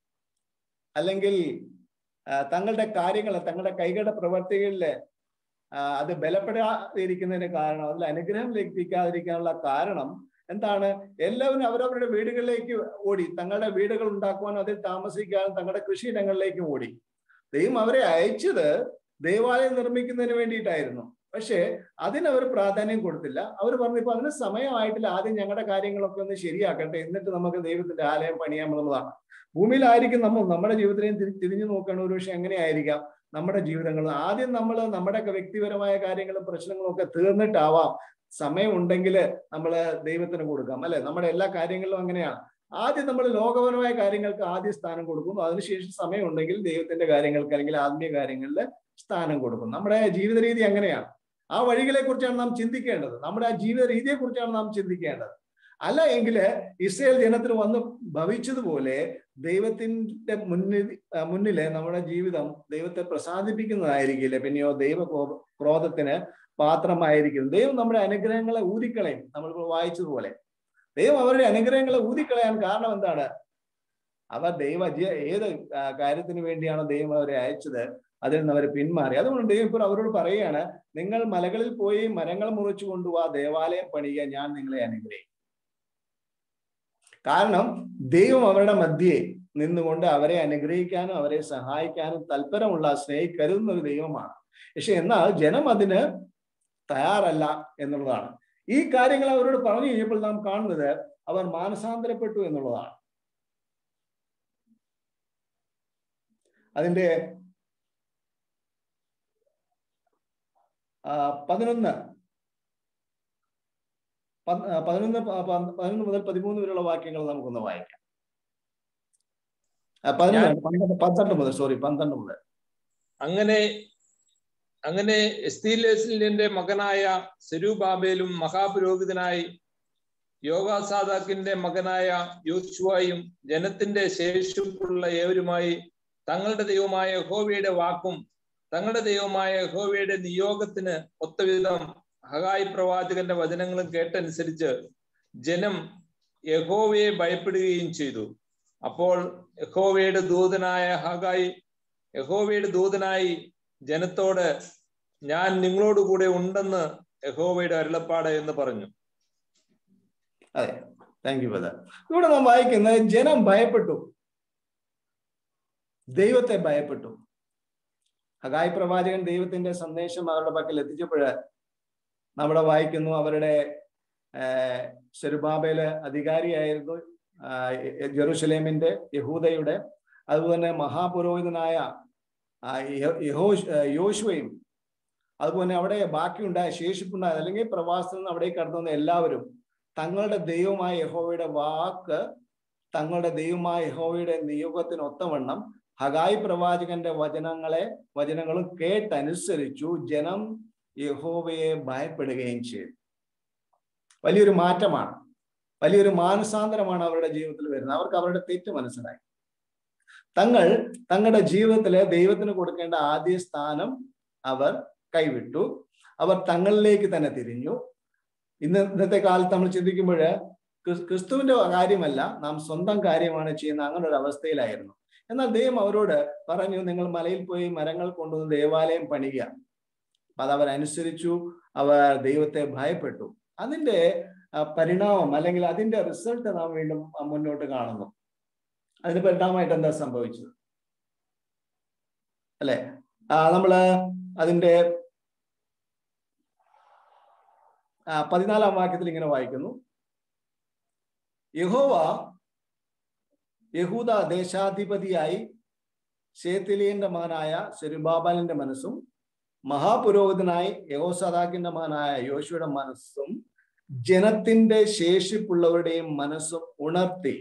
അല്ലെങ്കിൽ തങ്ങളുടെ കാര്യങ്ങൾ തങ്ങളുടെ കൈകളുടെ പ്രവർത്തികളില് അത് ബലപ്പെടാതിരിക്കുന്നതിന് കാരണം അതിൽ അനുഗ്രഹം ലഭിക്കാതിരിക്കാനുള്ള കാരണം എന്താണ് എല്ലാവരും അവരവരുടെ വീടുകളിലേക്ക് ഓടി തങ്ങളുടെ വീടുകൾ ഉണ്ടാക്കുവാനും അതിൽ താമസിക്കാനും തങ്ങളുടെ കൃഷിയിടങ്ങളിലേക്കും ഓടി ദൈവം അവരെ അയച്ചത് ദേവാലയം നിർമ്മിക്കുന്നതിന് വേണ്ടിയിട്ടായിരുന്നു പക്ഷേ അതിനവർ പ്രാധാന്യം കൊടുത്തില്ല അവർ പറഞ്ഞു ഇപ്പൊ അതിന് സമയമായിട്ടില്ല ആദ്യം ഞങ്ങളുടെ കാര്യങ്ങളൊക്കെ ഒന്ന് ശരിയാക്കട്ടെ എന്നിട്ട് നമുക്ക് ദൈവത്തിന്റെ ആലയം പണിയാമെന്നുള്ളതാണ് ഭൂമിയിലായിരിക്കും നമ്മൾ നമ്മുടെ ജീവിതത്തിനെയും തിരി തിരിഞ്ഞു നോക്കണം ഒരു പക്ഷെ എങ്ങനെയായിരിക്കാം നമ്മുടെ ജീവിതങ്ങൾ ആദ്യം നമ്മൾ നമ്മുടെ വ്യക്തിപരമായ കാര്യങ്ങളും പ്രശ്നങ്ങളും ഒക്കെ തീർന്നിട്ടാവാം സമയമുണ്ടെങ്കിൽ നമ്മൾ ദൈവത്തിന് കൊടുക്കാം അല്ലെ നമ്മുടെ എല്ലാ കാര്യങ്ങളിലും അങ്ങനെയാണ് ആദ്യം നമ്മൾ ലോകപരമായ കാര്യങ്ങൾക്ക് ആദ്യ സ്ഥാനം കൊടുക്കും അതിനുശേഷം സമയമുണ്ടെങ്കിൽ ദൈവത്തിന്റെ കാര്യങ്ങൾക്ക് അല്ലെങ്കിൽ ആത്മീയ കാര്യങ്ങളിൽ സ്ഥാനം കൊടുക്കും നമ്മുടെ ജീവിത രീതി അങ്ങനെയാണ് ആ വഴികളെ കുറിച്ചാണ് നാം ചിന്തിക്കേണ്ടത് നമ്മുടെ ആ ജീവിത രീതിയെ കുറിച്ചാണ് നാം ചിന്തിക്കേണ്ടത് അല്ല എങ്കിൽ ഇസ്രയേൽ ജനത്തിന് വന്ന് ഭവിച്ചതുപോലെ ദൈവത്തിന്റെ മുന്നിൽ മുന്നില് നമ്മുടെ ജീവിതം ദൈവത്തെ പ്രസാദിപ്പിക്കുന്നതായിരിക്കില്ല പിന്നെയോ ദൈവ ക്രോധത്തിന് പാത്രമായിരിക്കും ദൈവം നമ്മുടെ അനുഗ്രഹങ്ങളെ ഊതിക്കളയും നമ്മളിപ്പോൾ വായിച്ചതുപോലെ ദൈവം അവരുടെ അനുഗ്രഹങ്ങളെ ഊതിക്കളയാൻ കാരണം എന്താണ് അവർ ദൈവ ഏത് കാര്യത്തിന് വേണ്ടിയാണോ ദൈവം അവരെ അയച്ചത് അതിൽ നിന്ന് അവർ പിന്മാറി അതുകൊണ്ട് ദൈവം ഇപ്പോൾ അവരോട് പറയുകയാണ് നിങ്ങൾ മലകളിൽ പോയി മരങ്ങൾ മുറിച്ചു കൊണ്ടുപോവാ ദേവാലയം പണിയുക ഞാൻ നിങ്ങളെ അനുഗ്രഹിക്കും കാരണം ദൈവം അവരുടെ മധ്യേ നിന്നുകൊണ്ട് അവരെ അനുഗ്രഹിക്കാനും അവരെ സഹായിക്കാനും തൽപരമുള്ള സ്നേഹിക്കരുതുന്ന ഒരു ദൈവമാണ് പക്ഷെ എന്നാൽ ജനം അതിന് തയ്യാറല്ല എന്നുള്ളതാണ് ഈ കാര്യങ്ങൾ അവരോട് പറഞ്ഞു കഴിഞ്ഞപ്പോൾ നാം കാണുന്നത് അവർ മാനസാന്തരപ്പെട്ടു എന്നുള്ളതാണ് അതിന്റെ പതിനൊന്ന് പതിനൊന്ന് പതിനൊന്ന് മുതൽ പതിമൂന്ന് വരെയുള്ള വാക്യങ്ങൾ നമുക്കൊന്ന് വായിക്കാം പതിനൊന്ന് പന്ത്രണ്ട് മുതൽ സോറി പന്ത്രണ്ട് മുതൽ
അങ്ങനെ അങ്ങനെ എസ്തീലേസിന്റെ മകനായ സെരൂബാബേലും മഹാപുരോഹിതനായി യോഗാസാദാക്കിന്റെ മകനായ യോശുവായും ജനത്തിന്റെ ശേഷിപ്പുള്ള ഏവരുമായി തങ്ങളുടെ ദൈവമായ യഹോവയുടെ വാക്കും തങ്ങളുടെ ദൈവമായ യഹോവയുടെ നിയോഗത്തിന് ഒത്തവിധം ഹഗായി പ്രവാചകന്റെ വചനങ്ങളും കേട്ടനുസരിച്ച് ജനം യഹോവയെ ഭയപ്പെടുകയും ചെയ്തു അപ്പോൾ യഹോവയുടെ ദൂതനായ ഹഗായി യഹോവയുടെ ദൂതനായി ജനത്തോട് ഞാൻ നിങ്ങളോട് കൂടെ ഉണ്ടെന്ന് യഹോവയുടെ അരുളപ്പാട് എന്ന് പറഞ്ഞു
അതെ താങ്ക് യു ബദർ ഇവിടെ നാം വായിക്കുന്നത് ജനം ഭയപ്പെട്ടു ദൈവത്തെ ഭയപ്പെട്ടു ഹഗായി പ്രവാചകൻ ദൈവത്തിന്റെ സന്ദേശം അവരുടെ പക്കൽ എത്തിച്ചപ്പോൾ നമ്മുടെ വായിക്കുന്നു അവരുടെ ശെരുബാബയില് അധികാരിയായിരുന്നു ജെറുസലേമിന്റെ യഹൂദയുടെ അതുപോലെ തന്നെ മഹാപുരോഹിതനായ യഹോ യോശുവയും അതുപോലെ അവിടെ ബാക്കിയുണ്ടായ ശേഷിപ്പുണ്ടായ അല്ലെങ്കിൽ പ്രവാസത്തിൽ നിന്ന് അവിടെ കടന്നു വന്ന എല്ലാവരും തങ്ങളുടെ ദൈവമായ യഹോവയുടെ വാക്ക് തങ്ങളുടെ ദൈവമായ യഹോവയുടെ നിയോഗത്തിന് ഒത്തവണ്ണം ഹഗായി പ്രവാചകന്റെ വചനങ്ങളെ വചനങ്ങളും കേട്ടനുസരിച്ചു ജനം യഹോവയെ ഭയപ്പെടുകയും ചെയ്തു വലിയൊരു മാറ്റമാണ് വലിയൊരു മാനസാന്തരമാണ് അവരുടെ ജീവിതത്തിൽ വരുന്നത് അവർക്ക് അവരുടെ തെറ്റ് മനസ്സിലായി തങ്ങൾ തങ്ങളുടെ ജീവിതത്തിലെ ദൈവത്തിന് കൊടുക്കേണ്ട ആദ്യ സ്ഥാനം അവർ കൈവിട്ടു അവർ തങ്ങളിലേക്ക് തന്നെ തിരിഞ്ഞു ഇന്ന് ഇന്നത്തെ കാലത്ത് നമ്മൾ ചിന്തിക്കുമ്പോൾ ക്രിസ്തുവിന്റെ കാര്യമല്ല നാം സ്വന്തം കാര്യമാണ് ചെയ്യുന്ന അങ്ങനെ ഒരു അവസ്ഥയിലായിരുന്നു എന്നാൽ ദൈവം അവരോട് പറഞ്ഞു നിങ്ങൾ മലയിൽ പോയി മരങ്ങൾ കൊണ്ടുവന്ന് ദേവാലയം പണിയുക അത് അവരനുസരിച്ചു അവർ ദൈവത്തെ ഭയപ്പെട്ടു അതിന്റെ പരിണാമം അല്ലെങ്കിൽ അതിന്റെ റിസൾട്ട് നാം വീണ്ടും മുന്നോട്ട് കാണുന്നു അതിന് പരിണാമമായിട്ട് എന്താ സംഭവിച്ചത് അല്ലെ നമ്മള് അതിന്റെ പതിനാലാം വാക്യത്തിൽ ഇങ്ങനെ വായിക്കുന്നു യഹോവ യഹൂദ ദേശാധിപതിയായി ശേത്തിലിയന്റെ മകനായ സെരുബാബാലിന്റെ മനസ്സും മഹാപുരോഹിതനായി യഹോസദാക്കിന്റെ മകനായ യോശുയുടെ മനസ്സും ജനത്തിന്റെ ശേഷിപ്പുള്ളവരുടെയും മനസ്സും ഉണർത്തി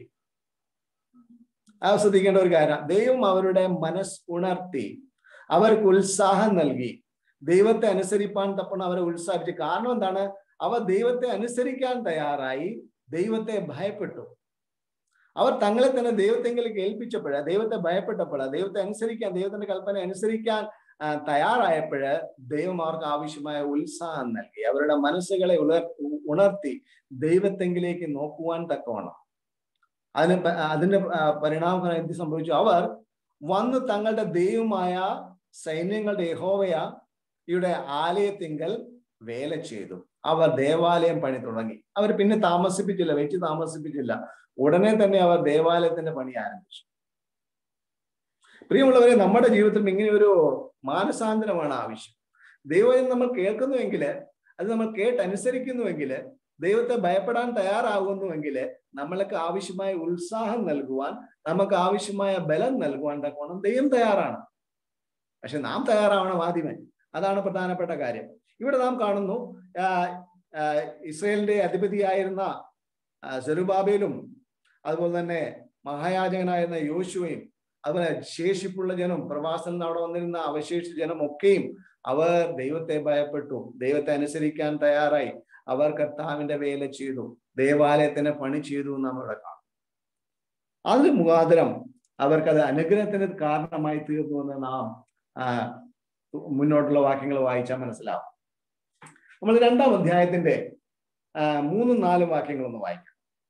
ആ ശ്രദ്ധിക്കേണ്ട ഒരു കാര്യം ദൈവം അവരുടെ മനസ്സ് ഉണർത്തി അവർക്ക് ഉത്സാഹം നൽകി ദൈവത്തെ അനുസരിപ്പാൻ തപ്പണം അവരെ ഉത്സാഹിച്ചു കാരണം എന്താണ് അവർ ദൈവത്തെ അനുസരിക്കാൻ തയ്യാറായി ദൈവത്തെ ഭയപ്പെട്ടു അവർ തങ്ങളെ തന്നെ ദൈവത്തെങ്കിലും കേൾപ്പിച്ചപ്പോഴ് ദൈവത്തെ ഭയപ്പെട്ടപ്പോഴ് ദൈവത്തെ അനുസരിക്കാൻ ദൈവത്തിന്റെ കൽപ്പന അനുസരിക്കാൻ തയ്യാറായപ്പോഴ് ദൈവം അവർക്ക് ആവശ്യമായ ഉത്സാഹം നൽകി അവരുടെ മനസ്സുകളെ ഉണർ ഉണർത്തി ദൈവത്തെങ്കിലേക്ക് നോക്കുവാൻ തക്കവണ്ണം അതിന് അതിന്റെ പരിണാമം എന്ത് സംഭവിച്ചു അവർ വന്ന് തങ്ങളുടെ ദൈവമായ സൈന്യങ്ങളുടെ യഹോവയ യുടെ ആലയത്തിങ്കൽ വേല ചെയ്തു അവർ ദേവാലയം പണി തുടങ്ങി അവർ പിന്നെ താമസിപ്പിച്ചില്ല വെച്ച് താമസിപ്പിച്ചില്ല ഉടനെ തന്നെ അവർ ദേവാലയത്തിന്റെ പണി ആരംഭിച്ചു പ്രിയമുള്ളവരെ നമ്മുടെ ജീവിതത്തിൽ ഇങ്ങനെ ഒരു മാനസാന്തരമാണ് ആവശ്യം ദൈവം നമ്മൾ കേൾക്കുന്നുവെങ്കിൽ അത് നമ്മൾ കേട്ടനുസരിക്കുന്നുവെങ്കിൽ ദൈവത്തെ ഭയപ്പെടാൻ തയ്യാറാകുന്നുവെങ്കിൽ നമ്മൾക്ക് ആവശ്യമായ ഉത്സാഹം നൽകുവാൻ നമുക്ക് ആവശ്യമായ ബലം നൽകുവാൻ തക്കോണം ദൈവം തയ്യാറാണ് പക്ഷെ നാം തയ്യാറാവണം ആദ്യമേ അതാണ് പ്രധാനപ്പെട്ട കാര്യം ഇവിടെ നാം കാണുന്നു ഇസ്രയേലിന്റെ അധിപതിയായിരുന്ന സെറുബാബേലും അതുപോലെ തന്നെ മഹായാജകനായിരുന്ന യോശുവയും അതുപോലെ ശേഷിപ്പുള്ള ജനം പ്രവാസത്തിൽ നിന്ന് അവിടെ വന്നിരുന്ന അവശേഷിച്ച ജനം ഒക്കെയും അവർ ദൈവത്തെ ഭയപ്പെട്ടു ദൈവത്തെ അനുസരിക്കാൻ തയ്യാറായി അവർ കർത്താവിന്റെ വേല ചെയ്തു ദേവാലയത്തിന് പണി ചെയ്തു എന്ന് നമ്മളിവിടെ കാണും അതിന് മുഖാന്തരം അവർക്കത് അനുഗ്രഹത്തിന് കാരണമായി തീർന്നു എന്ന് നാം മുന്നോട്ടുള്ള വാക്യങ്ങൾ വായിച്ചാൽ മനസ്സിലാവും നമ്മൾ രണ്ടാം അധ്യായത്തിന്റെ മൂന്നും നാലും വാക്യങ്ങൾ ഒന്ന് വായിക്കാം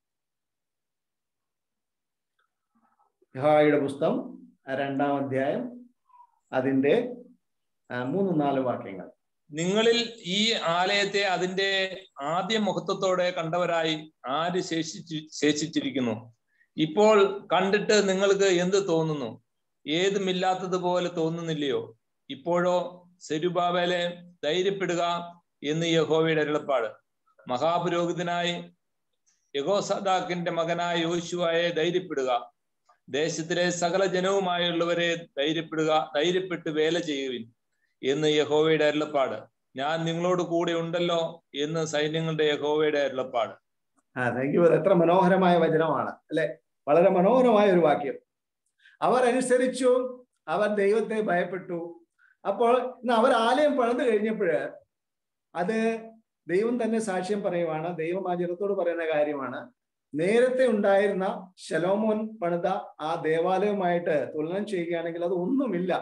യഹോവയുടെ പുസ്തകം രണ്ടാം അധ്യായം അതിന്റെ മൂന്നും നാലും വാക്യങ്ങൾ
നിങ്ങളിൽ ഈ ആലയത്തെ അതിന്റെ ആദ്യ മുഖത്വത്തോടെ കണ്ടവരായി ആര് ശേഷിച്ചു ശേഷിച്ചിരിക്കുന്നു ഇപ്പോൾ കണ്ടിട്ട് നിങ്ങൾക്ക് എന്ത് തോന്നുന്നു ഏതുമില്ലാത്തതുപോലെ തോന്നുന്നില്ലയോ ഇപ്പോഴോ സെരുബാബേലെ ധൈര്യപ്പെടുക എന്ന് യഹോവയുടെ അരുളപ്പാട് മഹാപുരോഹിതനായി യഹോസദാക്കിന്റെ മകനായ യോശുവായെ ധൈര്യപ്പെടുക ദേശത്തിലെ സകല ജനവുമായുള്ളവരെ ധൈര്യപ്പെടുക ധൈര്യപ്പെട്ട് വേല ചെയ്യുവിൻ എന്ന് യഹോവയുടെ അരുളപ്പാട് ഞാൻ നിങ്ങളോട് കൂടെ ഉണ്ടല്ലോ എന്ന് സൈന്യങ്ങളുടെ യഹോവയുടെ അരുളപ്പാട്
ആ താങ്ക് യു എത്ര മനോഹരമായ വചനമാണ് അല്ലെ വളരെ മനോഹരമായ ഒരു വാക്യം അവർ അനുസരിച്ചു അവർ ദൈവത്തെ ഭയപ്പെട്ടു അപ്പോൾ ഇന്ന് അവർ ആലയം പണിത് കഴിഞ്ഞപ്പോൾ അത് ദൈവം തന്നെ സാക്ഷ്യം പറയുവാണ് ദൈവം ആ ജനത്തോട് പറയുന്ന കാര്യമാണ് നേരത്തെ ഉണ്ടായിരുന്ന ശലോമോൻ പണിത ആ ദേവാലയവുമായിട്ട് തുലനം ചെയ്യുകയാണെങ്കിൽ അത് ഒന്നുമില്ല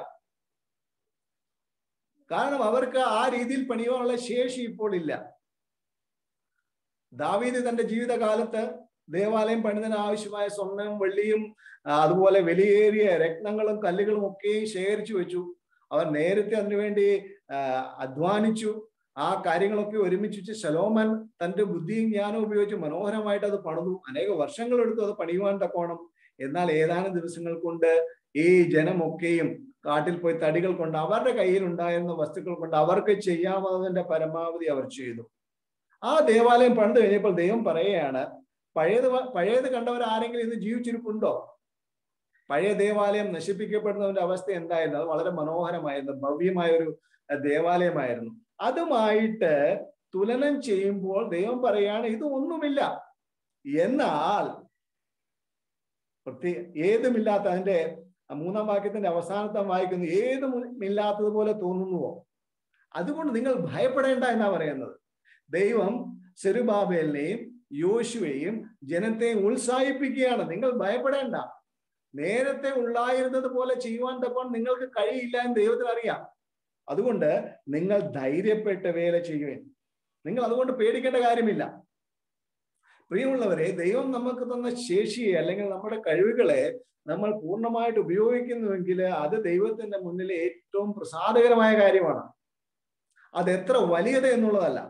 കാരണം അവർക്ക് ആ രീതിയിൽ പണിയുവാനുള്ള ശേഷി ഇപ്പോൾ ഇല്ല ദാവീദ് തന്റെ ജീവിതകാലത്ത് ദേവാലയം പണിതിന് ആവശ്യമായ സ്വർണ്ണവും വെള്ളിയും ആ, അതുപോലെ വിലയേറിയ രത്നങ്ങളും കല്ലുകളും ഒക്കെയും ശേഖരിച്ചു വെച്ചു അവർ നേരത്തെ അതിനുവേണ്ടി ആ, അധ്വാനിച്ചു ആ കാര്യങ്ങളൊക്കെ ഒരുമിച്ച് വെച്ച് ശലോമൻ തന്റെ ബുദ്ധിയും ജ്ഞാനവും ഉപയോഗിച്ച് മനോഹരമായിട്ട് അത് പണിതു അനേക വർഷങ്ങൾ എടുത്തു അത് പണിയുവാൻ തക്കോണം എന്നാൽ ഏതാനും ദിവസങ്ങൾ കൊണ്ട് ഈ ജനമൊക്കെയും കാട്ടിൽ പോയി തടികൾ കൊണ്ട് അവരുടെ കയ്യിൽ ഉണ്ടായിരുന്ന വസ്തുക്കൾ കൊണ്ട് അവർക്ക് ചെയ്യാവുന്നതിന്റെ പരമാവധി അവർ ചെയ്തു ആ ദേവാലയം പണിത് കഴിഞ്ഞപ്പോൾ ദൈവം പറയുകയാണ് പഴയത് വ- പഴയത് കണ്ടവർ ആരെങ്കിലും ഇന്ന് ജീവിച്ചിരിപ്പുണ്ടോ പഴയ ദേവാലയം നശിപ്പിക്കപ്പെടുന്നതിന്റെ അവസ്ഥ എന്തായിരുന്നു അത് വളരെ മനോഹരമായിരുന്നു ഭവ്യമായ ഒരു അഹ് ദേവാലയമായിരുന്നു അതുമായിട്ട് തുലനം ചെയ്യുമ്പോൾ ദൈവം പറയാണ് ഇത് ഒന്നുമില്ല എന്നാൽ പ്രത്യേക ഏതുമില്ലാത്ത അതിന്റെ ആ മൂന്നാം വാക്യത്തിന്റെ അവസാനത്തെ വായിക്കുന്നു ഏതും ഇല്ലാത്തതുപോലെ തോന്നുന്നുവോ അതുകൊണ്ട് നിങ്ങൾ ഭയപ്പെടേണ്ട എന്നാ പറയുന്നത് ദൈവം സെരുബാബേലിനെയും യോശുവെയും ജനത്തെ ഉത്സാഹിപ്പിക്കുകയാണ് നിങ്ങൾ ഭയപ്പെടേണ്ട നേരത്തെ ഉണ്ടായിരുന്നത് പോലെ ചെയ്യുവാൻ തപ്പോൾ നിങ്ങൾക്ക് കഴിയില്ല എന്ന് ദൈവത്തിന് അറിയാം അതുകൊണ്ട് നിങ്ങൾ ധൈര്യപ്പെട്ട് വേല ചെയ്യുവേൻ നിങ്ങൾ അതുകൊണ്ട് പേടിക്കേണ്ട കാര്യമില്ല പ്രിയമുള്ളവരെ ദൈവം നമുക്ക് തന്ന ശേഷിയെ അല്ലെങ്കിൽ നമ്മുടെ കഴിവുകളെ നമ്മൾ പൂർണ്ണമായിട്ട് ഉപയോഗിക്കുന്നുവെങ്കിൽ അത് ദൈവത്തിന്റെ മുന്നിൽ ഏറ്റവും പ്രസാദകരമായ കാര്യമാണ് അത് എത്ര വലിയത് എന്നുള്ളതല്ല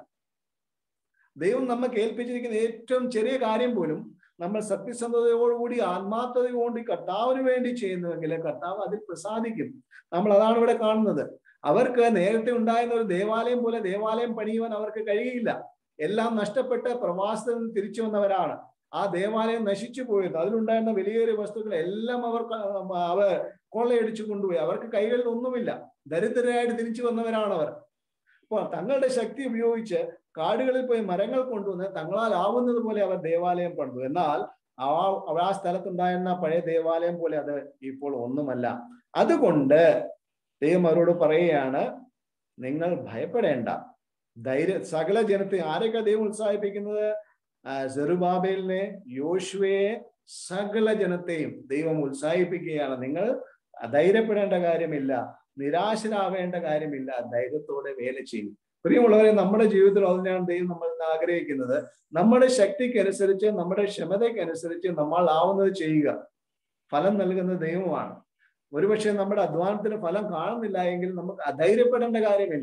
ദൈവം നമുക്ക് ഏൽപ്പിച്ചിരിക്കുന്ന ഏറ്റവും ചെറിയ കാര്യം പോലും നമ്മൾ സത്യസന്ധതയോടുകൂടി ആത്മാർത്ഥതയോടുകൂടി കർത്താവിന് വേണ്ടി ചെയ്യുന്നുവെങ്കിൽ കർത്താവ് അതിൽ പ്രസാദിക്കും നമ്മൾ അതാണ് ഇവിടെ കാണുന്നത് അവർക്ക് നേരത്തെ ഉണ്ടായിരുന്ന ഒരു ദേവാലയം പോലെ ദേവാലയം പണിയുവാൻ അവർക്ക് കഴിയില്ല എല്ലാം നഷ്ടപ്പെട്ട് പ്രവാസത്തിൽ നിന്ന് തിരിച്ചു വന്നവരാണ് ആ ദേവാലയം നശിച്ചു പോയത് അതിലുണ്ടായിരുന്ന വലിയൊരു വസ്തുക്കൾ എല്ലാം അവർ അവർ കൊള്ളയടിച്ചു കൊണ്ടുപോയി അവർക്ക് കൈകളിൽ ഒന്നുമില്ല ദരിദ്രരായിട്ട് തിരിച്ചു വന്നവരാണ് അവർ അപ്പോൾ തങ്ങളുടെ ശക്തി ഉപയോഗിച്ച് കാടുകളിൽ പോയി മരങ്ങൾ കൊണ്ടുവന്ന് തങ്ങളാൽ ആവുന്നത് പോലെ അവർ ദേവാലയം പണിതു എന്നാൽ ആ അവർ ആ സ്ഥലത്തുണ്ടായിരുന്ന പഴയ ദേവാലയം പോലെ അത് ഇപ്പോൾ ഒന്നുമല്ല അതുകൊണ്ട് ദൈവം അവരോട് പറയുകയാണ് നിങ്ങൾ ഭയപ്പെടേണ്ട ധൈര്യ സകല ജനത്തെ ആരൊക്കെ ദൈവം ഉത്സാഹിപ്പിക്കുന്നത് സെറുബാബേലിനെ യോശുവയെ സകല ജനത്തെയും ദൈവം ഉത്സാഹിപ്പിക്കുകയാണ് നിങ്ങൾ ധൈര്യപ്പെടേണ്ട കാര്യമില്ല നിരാശരാവേണ്ട കാര്യമില്ല ധൈര്യത്തോടെ വേല ചെയ്യും പ്രിയമുള്ളവരെ നമ്മുടെ ജീവിതത്തിൽ അതിനാണ് ദൈവം നമ്മൾ ഇന്ന് ആഗ്രഹിക്കുന്നത് നമ്മുടെ ശക്തിക്കനുസരിച്ച് നമ്മുടെ ക്ഷമതയ്ക്കനുസരിച്ച് നമ്മൾ ആവുന്നത് ചെയ്യുക ഫലം നൽകുന്നത് ദൈവമാണ് ഒരുപക്ഷെ നമ്മുടെ അധ്വാനത്തിന് ഫലം കാണുന്നില്ല എങ്കിൽ നമുക്ക് അധൈര്യപ്പെടേണ്ട കാര്യമില്ല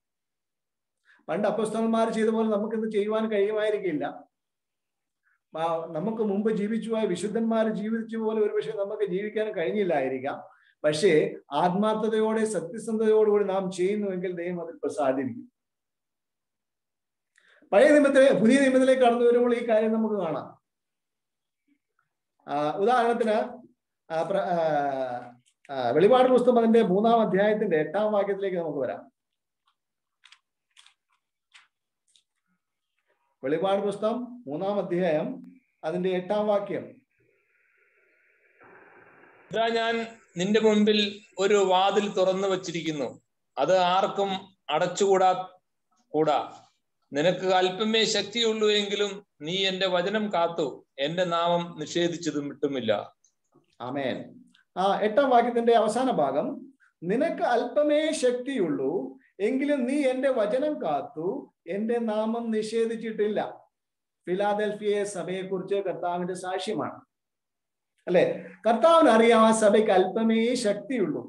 പണ്ട് അപ്പസ്തലന്മാർ ചെയ്ത പോലെ നമുക്കിന്ന് ചെയ്യുവാൻ കഴിയുമായിരിക്കില്ല ആ, നമുക്ക് മുമ്പ് ജീവിച്ചു പോയ വിശുദ്ധന്മാർ ജീവിച്ച പോലെ ഒരുപക്ഷെ നമുക്ക് ജീവിക്കാൻ കഴിഞ്ഞില്ലായിരിക്കാം പക്ഷേ ആത്മാർത്ഥതയോടെ സത്യസന്ധതയോടുകൂടി നാം ചെയ്യുന്നുവെങ്കിൽ ദൈവം അതിൽ പ്രസാദിക്കും പഴയ നിയമത്തിലെ പുതിയ നിയമത്തിലേക്ക് കടന്നു വരുമ്പോൾ ഈ കാര്യം നമുക്ക് കാണാം ആ, ഉദാഹരണത്തിന് ആ, പ്ര- ആ, ആ, വെളിപാട് പുസ്തകം അതിന്റെ മൂന്നാം അധ്യായത്തിന്റെ എട്ടാം വാക്യത്തിലേക്ക് നമുക്ക് വരാം വെളിപാട് പുസ്തകം മൂന്നാം അധ്യായം അതിന്റെ എട്ടാം വാക്യം
ഇതാ ഞാൻ നിന്റെ മുൻപിൽ ഒരു വാതിൽ തുറന്നു വച്ചിരിക്കുന്നു അത് ആർക്കും അടച്ചുകൂടാ കൂടാ നിനക്ക് അല്പമേ ശക്തിയുള്ളൂ എങ്കിലും നീ എന്റെ വചനം കാത്തു എന്റെ നാമം നിഷേധിച്ചതും വിട്ടുമില്ല
ആമേൻ ആ എട്ടാം വാക്യത്തിന്റെ അവസാന ഭാഗം നിനക്ക് അല്പമേ ശക്തിയുള്ളൂ എങ്കിലും നീ എന്റെ വചനം കാത്തു എന്റെ നാമം നിഷേധിച്ചിട്ടില്ല ഫിലാദൽഫിയ സഭയെക്കുറിച്ച് കർത്താവിന്റെ സാക്ഷ്യമാണ് അല്ലെ കർത്താവിന് അറിയാം ആ സഭയ്ക്ക് അല്പമേ ശക്തിയുള്ളൂ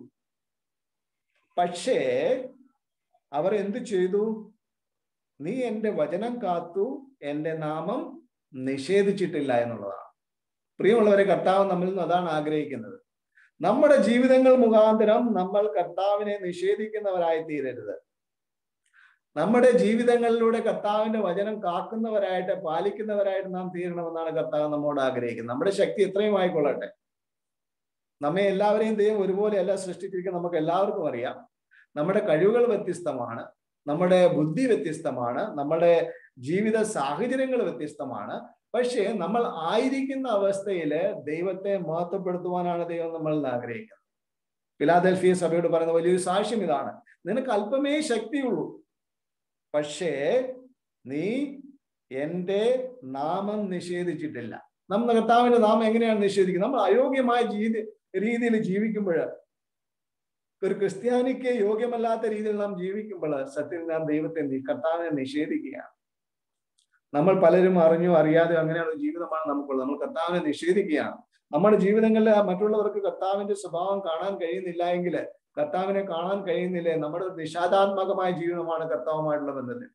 പക്ഷേ അവർ എന്തു ചെയ്തു നീ എന്റെ വചനം കാത്തു എന്റെ നാമം നിഷേധിച്ചിട്ടില്ല എന്നുള്ളതാണ് പ്രിയമുള്ളവരെ കർത്താവ് നമ്മിൽ നിന്ന് അതാണ് ആഗ്രഹിക്കുന്നത് നമ്മുടെ ജീവിതങ്ങൾ മുഖാന്തരം നമ്മൾ കർത്താവിനെ നിഷേധിക്കുന്നവരായി തീരരുത് നമ്മുടെ ജീവിതങ്ങളിലൂടെ കർത്താവിന്റെ വചനം കാക്കുന്നവരായിട്ട് പാലിക്കുന്നവരായിട്ട് നാം തീരണമെന്നാണ് കർത്താവ് നമ്മോട് ആഗ്രഹിക്കുന്നത് നമ്മുടെ ശക്തി എത്രയും ആയിക്കൊള്ളട്ടെ നമ്മെ എല്ലാവരെയും ദൈവം ഒരുപോലെയല്ല സൃഷ്ടിച്ചിരിക്കുന്നത് നമുക്ക് എല്ലാവർക്കും അറിയാം നമ്മുടെ കഴിവുകൾ വ്യത്യസ്തമാണ് നമ്മുടെ ബുദ്ധി വ്യത്യസ്തമാണ് നമ്മുടെ ജീവിത സാഹചര്യങ്ങൾ വ്യത്യസ്തമാണ് പക്ഷേ നമ്മൾ ആയിരിക്കുന്ന അവസ്ഥയിൽ ദൈവത്തെ മഹത്വപ്പെടുത്തുവാനാണ് ദൈവം നമ്മൾ ആഗ്രഹിക്കുന്നത് ഫിലാദൽഫിയ സഭയോട് പറയുന്ന വലിയൊരു സാക്ഷ്യം ഇതാണ് നിനക്ക് അല്പമേ ശക്തിയുള്ളൂ പക്ഷേ നീ എൻ്റെ നാമം നിഷേധിച്ചിട്ടില്ല നമ്മുടെ കർത്താവിന്റെ നാമം എങ്ങനെയാണ് നിഷേധിക്കുന്നത് നമ്മൾ അയോഗ്യമായ ജീവി രീതിയിൽ ജീവിക്കുമ്പോൾ ഒരു ക്രിസ്ത്യാനിക്ക് യോഗ്യമല്ലാത്ത രീതിയിൽ നാം ജീവിക്കുമ്പോൾ സത്യത്തിൽ നാം ദൈവത്തെ നി- കർത്താവിനെ നിഷേധിക്കുകയാണ് നമ്മൾ പലരും അറിഞ്ഞോ അറിയാതെ അങ്ങനെയുള്ള ജീവിതമാണ് നമുക്കുള്ളത് നമ്മൾ കർത്താവിനെ നിഷേധിക്കുകയാണ് നമ്മുടെ ജീവിതങ്ങളിൽ മറ്റുള്ളവർക്ക് കർത്താവിന്റെ സ്വഭാവം കാണാൻ കഴിയുന്നില്ല എങ്കിൽ കർത്താവിനെ കാണാൻ കഴിയുന്നില്ലേ നമ്മുടെ നിഷാദാത്മകമായ ജീവിതമാണ് കർത്താവുമായിട്ടുള്ള ബന്ധത്തിൽ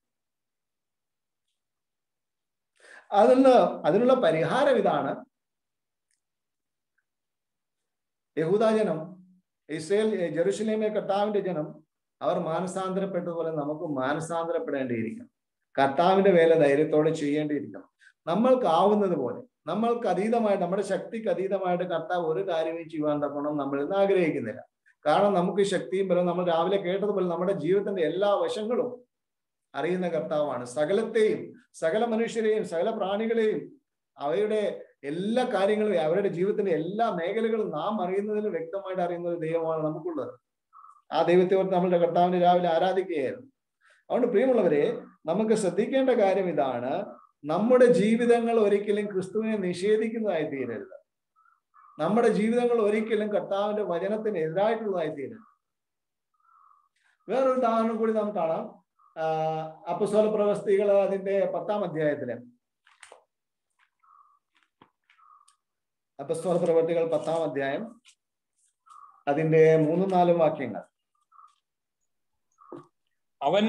അതിനുള്ള അതിനുള്ള പരിഹാരം ഇതാണ് യഹൂദാജനം ഇസ്രയേൽ ജെറുസലേമെ കർത്താവിന്റെ ജനം അവർ മാനസാന്തരപ്പെട്ടതുപോലെ നമുക്ക് മാനസാന്തരപ്പെടേണ്ടിയിരിക്കണം കർത്താവിന്റെ വേല ധൈര്യത്തോടെ ചെയ്യേണ്ടിയിരിക്കണം നമ്മൾക്കാവുന്നത് പോലെ നമ്മൾക്ക് അതീതമായിട്ട് നമ്മുടെ ശക്തിക്ക് അതീതമായിട്ട് കർത്താവ് ഒരു കാര്യവും ചെയ്യുവാൻ തക്കണം നമ്മൾ ഇന്ന് ആഗ്രഹിക്കുന്നില്ല കാരണം നമുക്ക് ശക്തിയും ബലവും നമ്മൾ രാവിലെ കേട്ടതുപോലെ നമ്മുടെ ജീവിതത്തിന്റെ എല്ലാ വശങ്ങളും അറിയുന്ന കർത്താവാണ് സകലത്തെയും സകല മനുഷ്യരെയും സകല പ്രാണികളെയും അവയുടെ എല്ലാ കാര്യങ്ങളും അവരുടെ ജീവിതത്തിന്റെ എല്ലാ മേഖലകളും നാം അറിയുന്നതിൽ വ്യക്തമായിട്ട് അറിയുന്ന ഒരു ദൈവമാണ് നമുക്കുള്ളത് ആ ദൈവത്തെ ഓർത്ത് നമ്മളുടെ കർത്താവിനെ രാവിലെ ആരാധിക്കുകയായിരുന്നു അതുകൊണ്ട് പ്രിയമുള്ളവരെ നമുക്ക് ശ്രദ്ധിക്കേണ്ട കാര്യം ഇതാണ് നമ്മുടെ ജീവിതങ്ങൾ ഒരിക്കലും ക്രിസ്തുവിനെ നിഷേധിക്കുന്നതായി തീരരുത് നമ്മുടെ ജീവിതങ്ങൾ ഒരിക്കലും കർത്താവിന്റെ വചനത്തിന് എതിരായിട്ടുള്ളതായി തീരരുത് വേറൊരു ഉദാഹരണം കൂടി നാം കാണാം അപ്പസ്വല പ്രവസ്തികൾ അതിന്റെ പത്താം അധ്യായത്തില് അപ്പസ്തോല പ്രവർത്തികൾ പത്താം അധ്യായം അതിന്റെ മൂന്നും നാലും വാക്യങ്ങൾ
അവൻ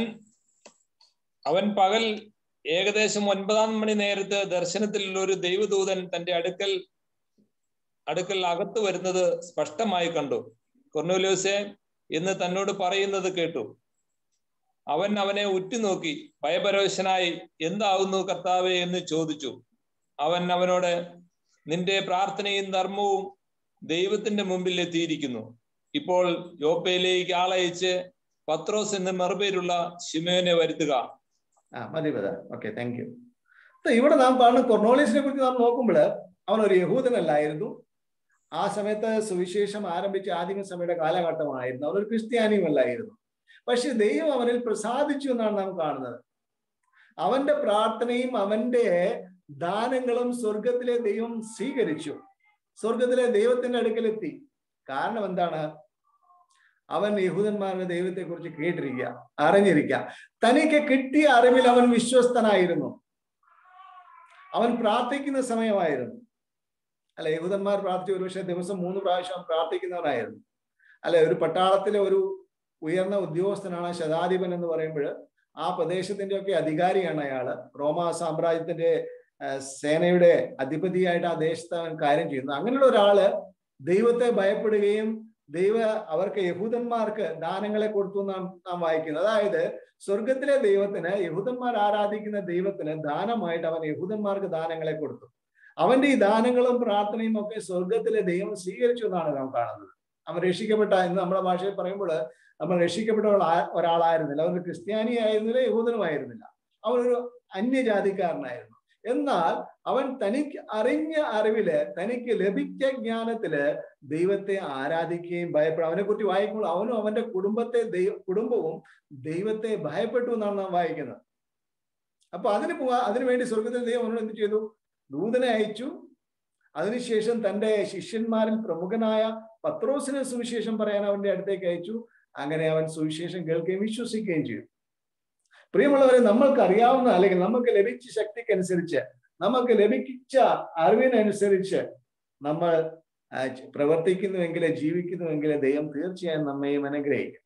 അവൻ പകൽ ഏകദേശം ഒൻപതാം മണി നേരത്ത് ദർശനത്തിൽ ഒരു ദൈവദൂതൻ തന്റെ അടുക്കൽ അടുക്കൽ അകത്ത് വരുന്നത് സ്പഷ്ടമായി കണ്ടു കൊർണോലോസെ എന്ന് തന്നോട് പറയുന്നത് കേട്ടു അവൻ അവനെ ഉറ്റുനോക്കി ഭയപരവശനായി എന്താവുന്നു കർത്താവെ എന്ന് ചോദിച്ചു അവൻ അവനോട് നിന്റെ പ്രാർത്ഥനയും ധർമ്മവും ദൈവത്തിന്റെ മുമ്പിൽ എത്തിയിരിക്കുന്നു ഇപ്പോൾ യോപ്പയിലേക്ക് ആളയച്ച് പത്രോസ് എന്ന് മറുപേരുള്ള ശിമയോനെ വരുത്തുക
ആ മതി പത ഓക്കെ താങ്ക് യു ഇവിടെ നാം കാണുന്ന കൊർണോളിസിനെ കുറിച്ച് നാം നോക്കുമ്പോൾ അവൻ ഒരു യഹൂദനല്ലായിരുന്നു ആ സമയത്ത് സുവിശേഷം ആരംഭിച്ച ആദിമസഭയുടെ കാലഘട്ടമായിരുന്നു അവനൊരു ക്രിസ്ത്യാനിയുമല്ലായിരുന്നു പക്ഷെ ദൈവം അവനിൽ പ്രസാദിച്ചു എന്നാണ് നാം കാണുന്നത് അവന്റെ പ്രാർത്ഥനയും അവന്റെ ദാനങ്ങളും സ്വർഗത്തിലെ ദൈവം സ്വീകരിച്ചു സ്വർഗത്തിലെ ദൈവത്തിന്റെ അടുക്കലെത്തി കാരണം എന്താണ് അവൻ യഹൂദന്മാരുടെ ദൈവത്തെ കുറിച്ച് കേട്ടിരിക്കുക അറിഞ്ഞിരിക്കുക തനിക്ക് കിട്ടിയ അറിവിൽ അവൻ വിശ്വസ്തനായിരുന്നു അവൻ പ്രാർത്ഥിക്കുന്ന സമയമായിരുന്നു അല്ല യഹൂദന്മാർ പ്രാർത്ഥിച്ച ഒരുപക്ഷെ ദിവസം മൂന്ന് പ്രാവശ്യം പ്രാർത്ഥിക്കുന്നവനായിരുന്നു അല്ലെ ഒരു പട്ടാളത്തിലെ ഒരു ഉയർന്ന ഉദ്യോഗസ്ഥനാണ് ശതാധിപൻ എന്ന് പറയുമ്പോൾ ആ പ്രദേശത്തിന്റെ ഒക്കെ അധികാരിയാണ് അയാള് റോമ സാമ്രാജ്യത്തിന്റെ സേനയുടെ അധിപതിയായിട്ട് ആ ദേശത്ത് അവൻ കാര്യം ചെയ്യുന്നു അങ്ങനെയുള്ള ഒരാള് ദൈവത്തെ ഭയപ്പെടുകയും ദൈവ അവർക്ക് യഹൂദന്മാർക്ക് ദാനങ്ങളെ കൊടുത്തു നാം നാം വായിക്കുന്നത് അതായത് സ്വർഗത്തിലെ ദൈവത്തിന് യഹൂദന്മാർ ആരാധിക്കുന്ന ദൈവത്തിന് ദാനമായിട്ട് അവൻ യഹൂദന്മാർക്ക് ദാനങ്ങളെ കൊടുത്തു അവന്റെ ഈ ദാനങ്ങളും പ്രാർത്ഥനയും ഒക്കെ സ്വർഗത്തിലെ ദൈവം സ്വീകരിച്ചു എന്നാണ് നാം കാണുന്നത് അവൻ രക്ഷിക്കപ്പെട്ട എന്ന് നമ്മുടെ ഭാഷയിൽ പറയുമ്പോൾ നമ്മൾ രക്ഷിക്കപ്പെട്ട ഒരാളായിരുന്നില്ല അവൻ ക്രിസ്ത്യാനി ആയിരുന്നില്ല യഹൂദനുമായിരുന്നില്ല അവനൊരു അന്യജാതിക്കാരനായിരുന്നു എന്നാൽ അവൻ തനിക്ക് അറിഞ്ഞ അറിവില് തനിക്ക് ലഭിച്ച ജ്ഞാനത്തില് ദൈവത്തെ ആരാധിക്കുകയും ഭയപ്പെടും അവനെ കുറിച്ച് വായിക്കുമ്പോൾ അവനും അവന്റെ കുടുംബത്തെ ദൈവ കുടുംബവും ദൈവത്തെ ഭയപ്പെട്ടു എന്നാണ് നാം വായിക്കുന്നത് അപ്പൊ അതിന് പോവാ അതിനുവേണ്ടി സ്വർഗത്തിൽ ദൈവം അവനോട് എന്ത് ചെയ്തു ദൂതനെ അയച്ചു അതിനുശേഷം തന്റെ ശിഷ്യന്മാരിൽ പ്രമുഖനായ പത്രോസിനെ സുവിശേഷം പറയാൻ അവന്റെ അടുത്തേക്ക് അയച്ചു അങ്ങനെ അവൻ സുവിശേഷം കേൾക്കുകയും വിശ്വസിക്കുകയും ചെയ്തു പ്രിയമുള്ളവരെ നമ്മൾക്ക് അറിയാവുന്ന അല്ലെങ്കിൽ നമുക്ക് ലഭിച്ച ശക്തിക്കനുസരിച്ച് നമുക്ക് ലഭിച്ച അറിവിനനുസരിച്ച് നമ്മൾ പ്രവർത്തിക്കുന്നുവെങ്കിൽ ജീവിക്കുന്നുവെങ്കിൽ ദൈവം തീർച്ചയായും നമ്മയും അനുഗ്രഹിക്കും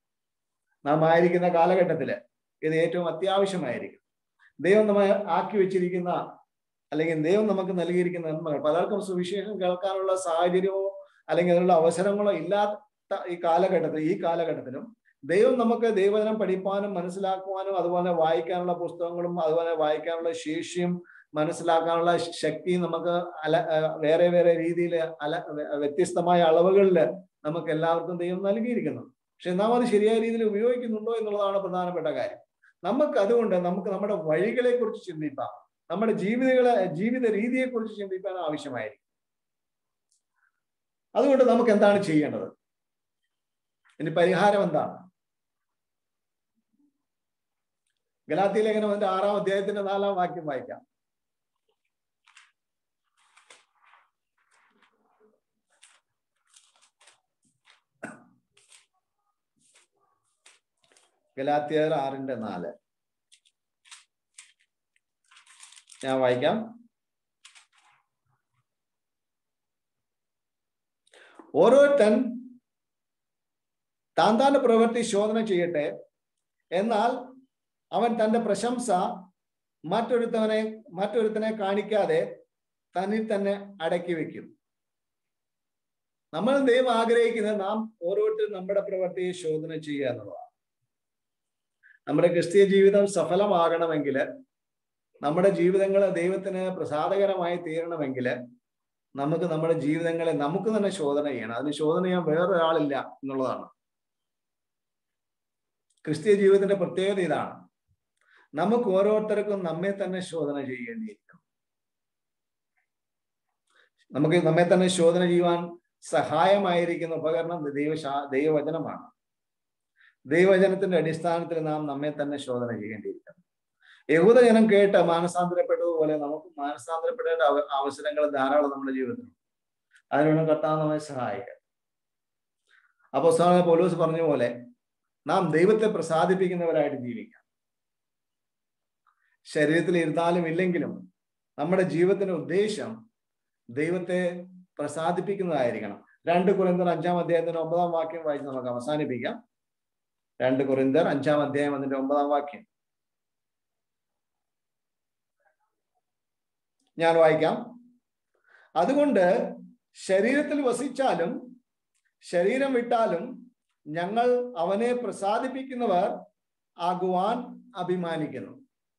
നാം ആയിരിക്കുന്ന കാലഘട്ടത്തില് ഇത് ഏറ്റവും അത്യാവശ്യമായിരിക്കും ദൈവം നമ്മെ ആക്കി വെച്ചിരിക്കുന്ന അല്ലെങ്കിൽ ദൈവം നമുക്ക് നൽകിയിരിക്കുന്ന നന്മകൾ പലർക്കും സുവിശേഷം കേൾക്കാനുള്ള സാഹചര്യമോ അല്ലെങ്കിൽ അതിനുള്ള അവസരങ്ങളോ ഇല്ലാത്ത ഈ കാലഘട്ടത്തിൽ ഈ കാലഘട്ടത്തിലും ദൈവം നമുക്ക് ദൈവജനം പഠിപ്പാനും മനസ്സിലാക്കുവാനും അതുപോലെ വായിക്കാനുള്ള പുസ്തകങ്ങളും അതുപോലെ വായിക്കാനുള്ള ശേഷിയും മനസ്സിലാക്കാനുള്ള ശക്തിയും നമുക്ക് അല വേറെ വേറെ രീതിയിൽ അല വ്യത്യസ്തമായ അളവുകളിൽ നമുക്ക് എല്ലാവർക്കും ദൈവം നൽകിയിരിക്കുന്നു പക്ഷെ നാം അത് ശരിയായ രീതിയിൽ ഉപയോഗിക്കുന്നുണ്ടോ എന്നുള്ളതാണ് പ്രധാനപ്പെട്ട കാര്യം നമുക്ക് അതുകൊണ്ട് നമുക്ക് നമ്മുടെ വഴികളെ കുറിച്ച് ചിന്തിക്കാം നമ്മുടെ ജീവിതങ്ങളെ ജീവിത രീതിയെ കുറിച്ച് ചിന്തിക്കാൻ ആവശ്യമായിരിക്കും അതുകൊണ്ട് നമുക്ക് എന്താണ് ചെയ്യേണ്ടത് ഇനി പരിഹാരം എന്താണ് ഗലാത്തി ലേഖനം അതിന്റെ ആറാം അധ്യായത്തിന്റെ നാലാം വാക്യം വായിക്കാം ഗലാത്തിയർ ആറിന്റെ നാല് ഞാൻ വായിക്കാം ഓരോരുത്തൻ താൻ താന്റെ പ്രവൃത്തി ശോധന ചെയ്യട്ടെ എന്നാൽ അവൻ തന്റെ പ്രശംസ മറ്റൊരുത്തവനെ മറ്റൊരുത്തനെ കാണിക്കാതെ തന്നിൽ തന്നെ അടക്കി വെക്കും നമ്മൾ ദൈവം ആഗ്രഹിക്കുന്നത് നാം ഓരോരുത്തരും നമ്മുടെ പ്രവൃത്തിയെ ശോധന ചെയ്യുക എന്നുള്ളതാണ് നമ്മുടെ ക്രിസ്തീയ ജീവിതം സഫലമാകണമെങ്കിൽ നമ്മുടെ ജീവിതങ്ങൾ ദൈവത്തിന് പ്രസാദകരമായി തീരണമെങ്കിൽ നമുക്ക് നമ്മുടെ ജീവിതങ്ങളെ നമുക്ക് തന്നെ ശോധന ചെയ്യണം അതിന് ശോധന ചെയ്യാൻ വേറൊരാളില്ല എന്നുള്ളതാണ് ക്രിസ്തീയ ജീവിതത്തിന്റെ പ്രത്യേകത ഇതാണ് നമുക്ക് ഓരോരുത്തർക്കും നമ്മെ തന്നെ ശോധന ചെയ്യേണ്ടിയിരിക്കും നമുക്ക് നമ്മെ തന്നെ ശോധന ചെയ്യുവാൻ സഹായമായിരിക്കുന്ന ഉപകരണം ദൈവശാ ദൈവവചനമാണ് ദൈവവചനത്തിന്റെ അടിസ്ഥാനത്തിൽ നാം നമ്മെ തന്നെ ശോധന ചെയ്യേണ്ടിയിരിക്കുന്നു യഹൂദ ജനം കേട്ട് മാനസാന്തരപ്പെട്ടതുപോലെ നമുക്ക് മാനസാന്തരപ്പെടേണ്ട അവ- അവസരങ്ങൾ ധാരാളം നമ്മുടെ ജീവിതത്തിൽ അതിനുള്ള കർത്താവ് നമ്മെ സഹായിക്കാം അപ്പൊ പൗലോസ് പറഞ്ഞ പോലെ നാം ദൈവത്തെ പ്രസാദിപ്പിക്കുന്നവരായിട്ട് ജീവിക്കാം ശരീരത്തിൽ ഇരുന്നാലും ഇല്ലെങ്കിലും നമ്മുടെ ജീവിതത്തിന്റെ ഉദ്ദേശം ദൈവത്തെ പ്രസാദിപ്പിക്കുന്നതായിരിക്കണം രണ്ട് കുറിന്തർ അഞ്ചാം അധ്യായത്തിന്റെ ഒമ്പതാം വാക്യം വായിച്ച് നമുക്ക് അവസാനിപ്പിക്കാം രണ്ട് കുറിന്തർ അഞ്ചാം അധ്യായം അതിന്റെ ഒമ്പതാം വാക്യം ഞാൻ വായിക്കാം അതുകൊണ്ട് ശരീരത്തിൽ വസിച്ചാലും ശരീരം വിട്ടാലും ഞങ്ങൾ അവനെ പ്രസാദിപ്പിക്കുന്നവർ ആകുവാൻ അഭിമാനിക്കുന്നു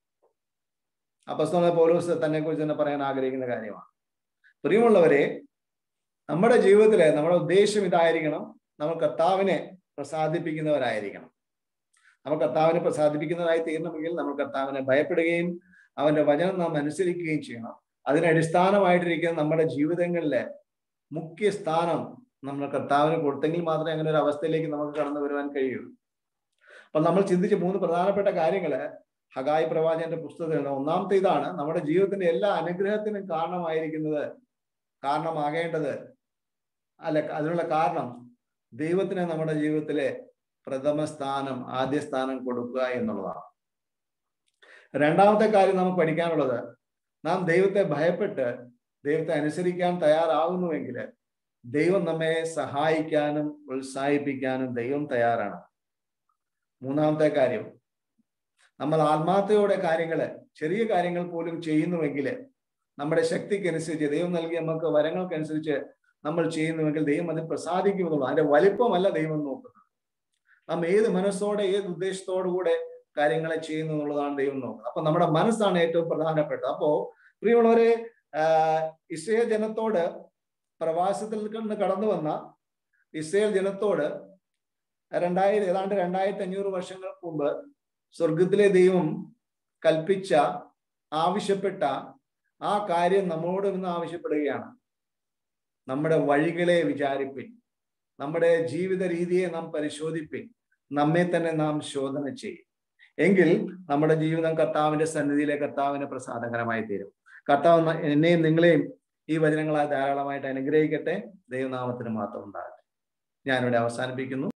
അപ്പസ്തോല പൗലോസ് തന്നെ കുറിച്ച് തന്നെ പറയാൻ ആഗ്രഹിക്കുന്ന കാര്യമാണ് പ്രിയമുള്ളവരെ നമ്മുടെ ജീവിതത്തിലെ നമ്മുടെ ഉദ്ദേശം ഇതായിരിക്കണം നമ്മൾ കർത്താവിനെ പ്രസാദിപ്പിക്കുന്നവരായിരിക്കണം നമ്മൾ കർത്താവിനെ പ്രസാദിപ്പിക്കുന്നവരായി തീരണമെങ്കിൽ നമ്മൾ കർത്താവിനെ ഭയപ്പെടുകയും അവന്റെ വചനം നാം അനുസരിക്കുകയും ചെയ്യണം അതിന് അടിസ്ഥാനമായിട്ടിരിക്കുന്ന നമ്മുടെ ജീവിതങ്ങളിലെ മുഖ്യ സ്ഥാനം നമ്മൾ കർത്താവിന് കൊടുത്തെങ്കിൽ മാത്രമേ അങ്ങനെ ഒരു അവസ്ഥയിലേക്ക് നമുക്ക് കടന്നു വരുവാൻ കഴിയുള്ളൂ അപ്പൊ നമ്മൾ ചിന്തിച്ച മൂന്ന് പ്രധാനപ്പെട്ട കാര്യങ്ങള് ഹഗായി പ്രവാചകന്റെ പുസ്തകത്തിൽ ഒന്നാമത്തെ ഇതാണ് നമ്മുടെ ജീവിതത്തിന്റെ എല്ലാ അനുഗ്രഹത്തിനും കാരണമായിരിക്കുന്നത് കാരണമാകേണ്ടത് അല്ല അതിനുള്ള കാരണം ദൈവത്തിന് നമ്മുടെ ജീവിതത്തിലെ പ്രഥമ സ്ഥാനം ആദ്യ സ്ഥാനം കൊടുക്കുക എന്നുള്ളതാണ് രണ്ടാമത്തെ കാര്യം നമുക്ക് പഠിക്കാനുള്ളത് നാം ദൈവത്തെ ഭയപ്പെട്ട് ദൈവത്തെ അനുസരിക്കാൻ തയ്യാറാകുന്നുവെങ്കിൽ ദൈവം നമ്മെ സഹായിക്കാനും പ്രോത്സാഹിപ്പിക്കാനും ദൈവം തയ്യാറാണ് മൂന്നാമത്തെ കാര്യം നമ്മൾ ആത്മാർത്ഥയോടെ കാര്യങ്ങള് ചെറിയ കാര്യങ്ങൾ പോലും ചെയ്യുന്നുവെങ്കിൽ നമ്മുടെ ശക്തിക്കനുസരിച്ച് ദൈവം നൽകിയ നമുക്ക് വരങ്ങൾക്കനുസരിച്ച് നമ്മൾ ചെയ്യുന്നുവെങ്കിൽ ദൈവം അതിൽ പ്രസാദിക്കുമെന്നുള്ളൂ അതിന്റെ വലിപ്പമല്ല ദൈവം നോക്കുന്നത് നാം ഏത് മനസ്സോടെ ഏത് ഉദ്ദേശത്തോടു കൂടെ കാര്യങ്ങളെ ചെയ്യുന്നു എന്നുള്ളതാണ് ദൈവം നോക്കുന്നത് അപ്പൊ നമ്മുടെ മനസ്സാണ് ഏറ്റവും പ്രധാനപ്പെട്ടത് അപ്പോ പ്രിയമുള്ളവരെ ആഹ് ഇസ്രയേൽ ജനത്തോട് പ്രവാസത്തിൽ നിന്ന് കടന്നു വന്ന ഇസ്രയേൽ ജനത്തോട് രണ്ടായിരം ഏതാണ്ട് രണ്ടായിരത്തി അഞ്ഞൂറ് വർഷങ്ങൾക്ക് മുമ്പ് സ്വർഗത്തിലെ ദൈവം കൽപ്പിച്ച ആവശ്യപ്പെട്ട ആ കാര്യം നമ്മോട് ഇന്ന് ആവശ്യപ്പെടുകയാണ് നമ്മുടെ വഴികളെ വിചാരിപ്പിൻ നമ്മുടെ ജീവിത രീതിയെ നാം പരിശോധിപ്പിൻ നമ്മെ തന്നെ നാം ശോധന ചെയ്യും എങ്കിൽ നമ്മുടെ ജീവിതം കർത്താവിന്റെ സന്നിധിയിലെ കർത്താവിന് പ്രസാദകരമായി തീരും കർത്താവ് ന- എന്നെയും നിങ്ങളെയും ഈ വചനങ്ങളാൽ ധാരാളമായിട്ട് അനുഗ്രഹിക്കട്ടെ ദൈവനാമത്തിന് മാത്രം ഉണ്ടാകട്ടെ ഞാനിവിടെ അവസാനിപ്പിക്കുന്നു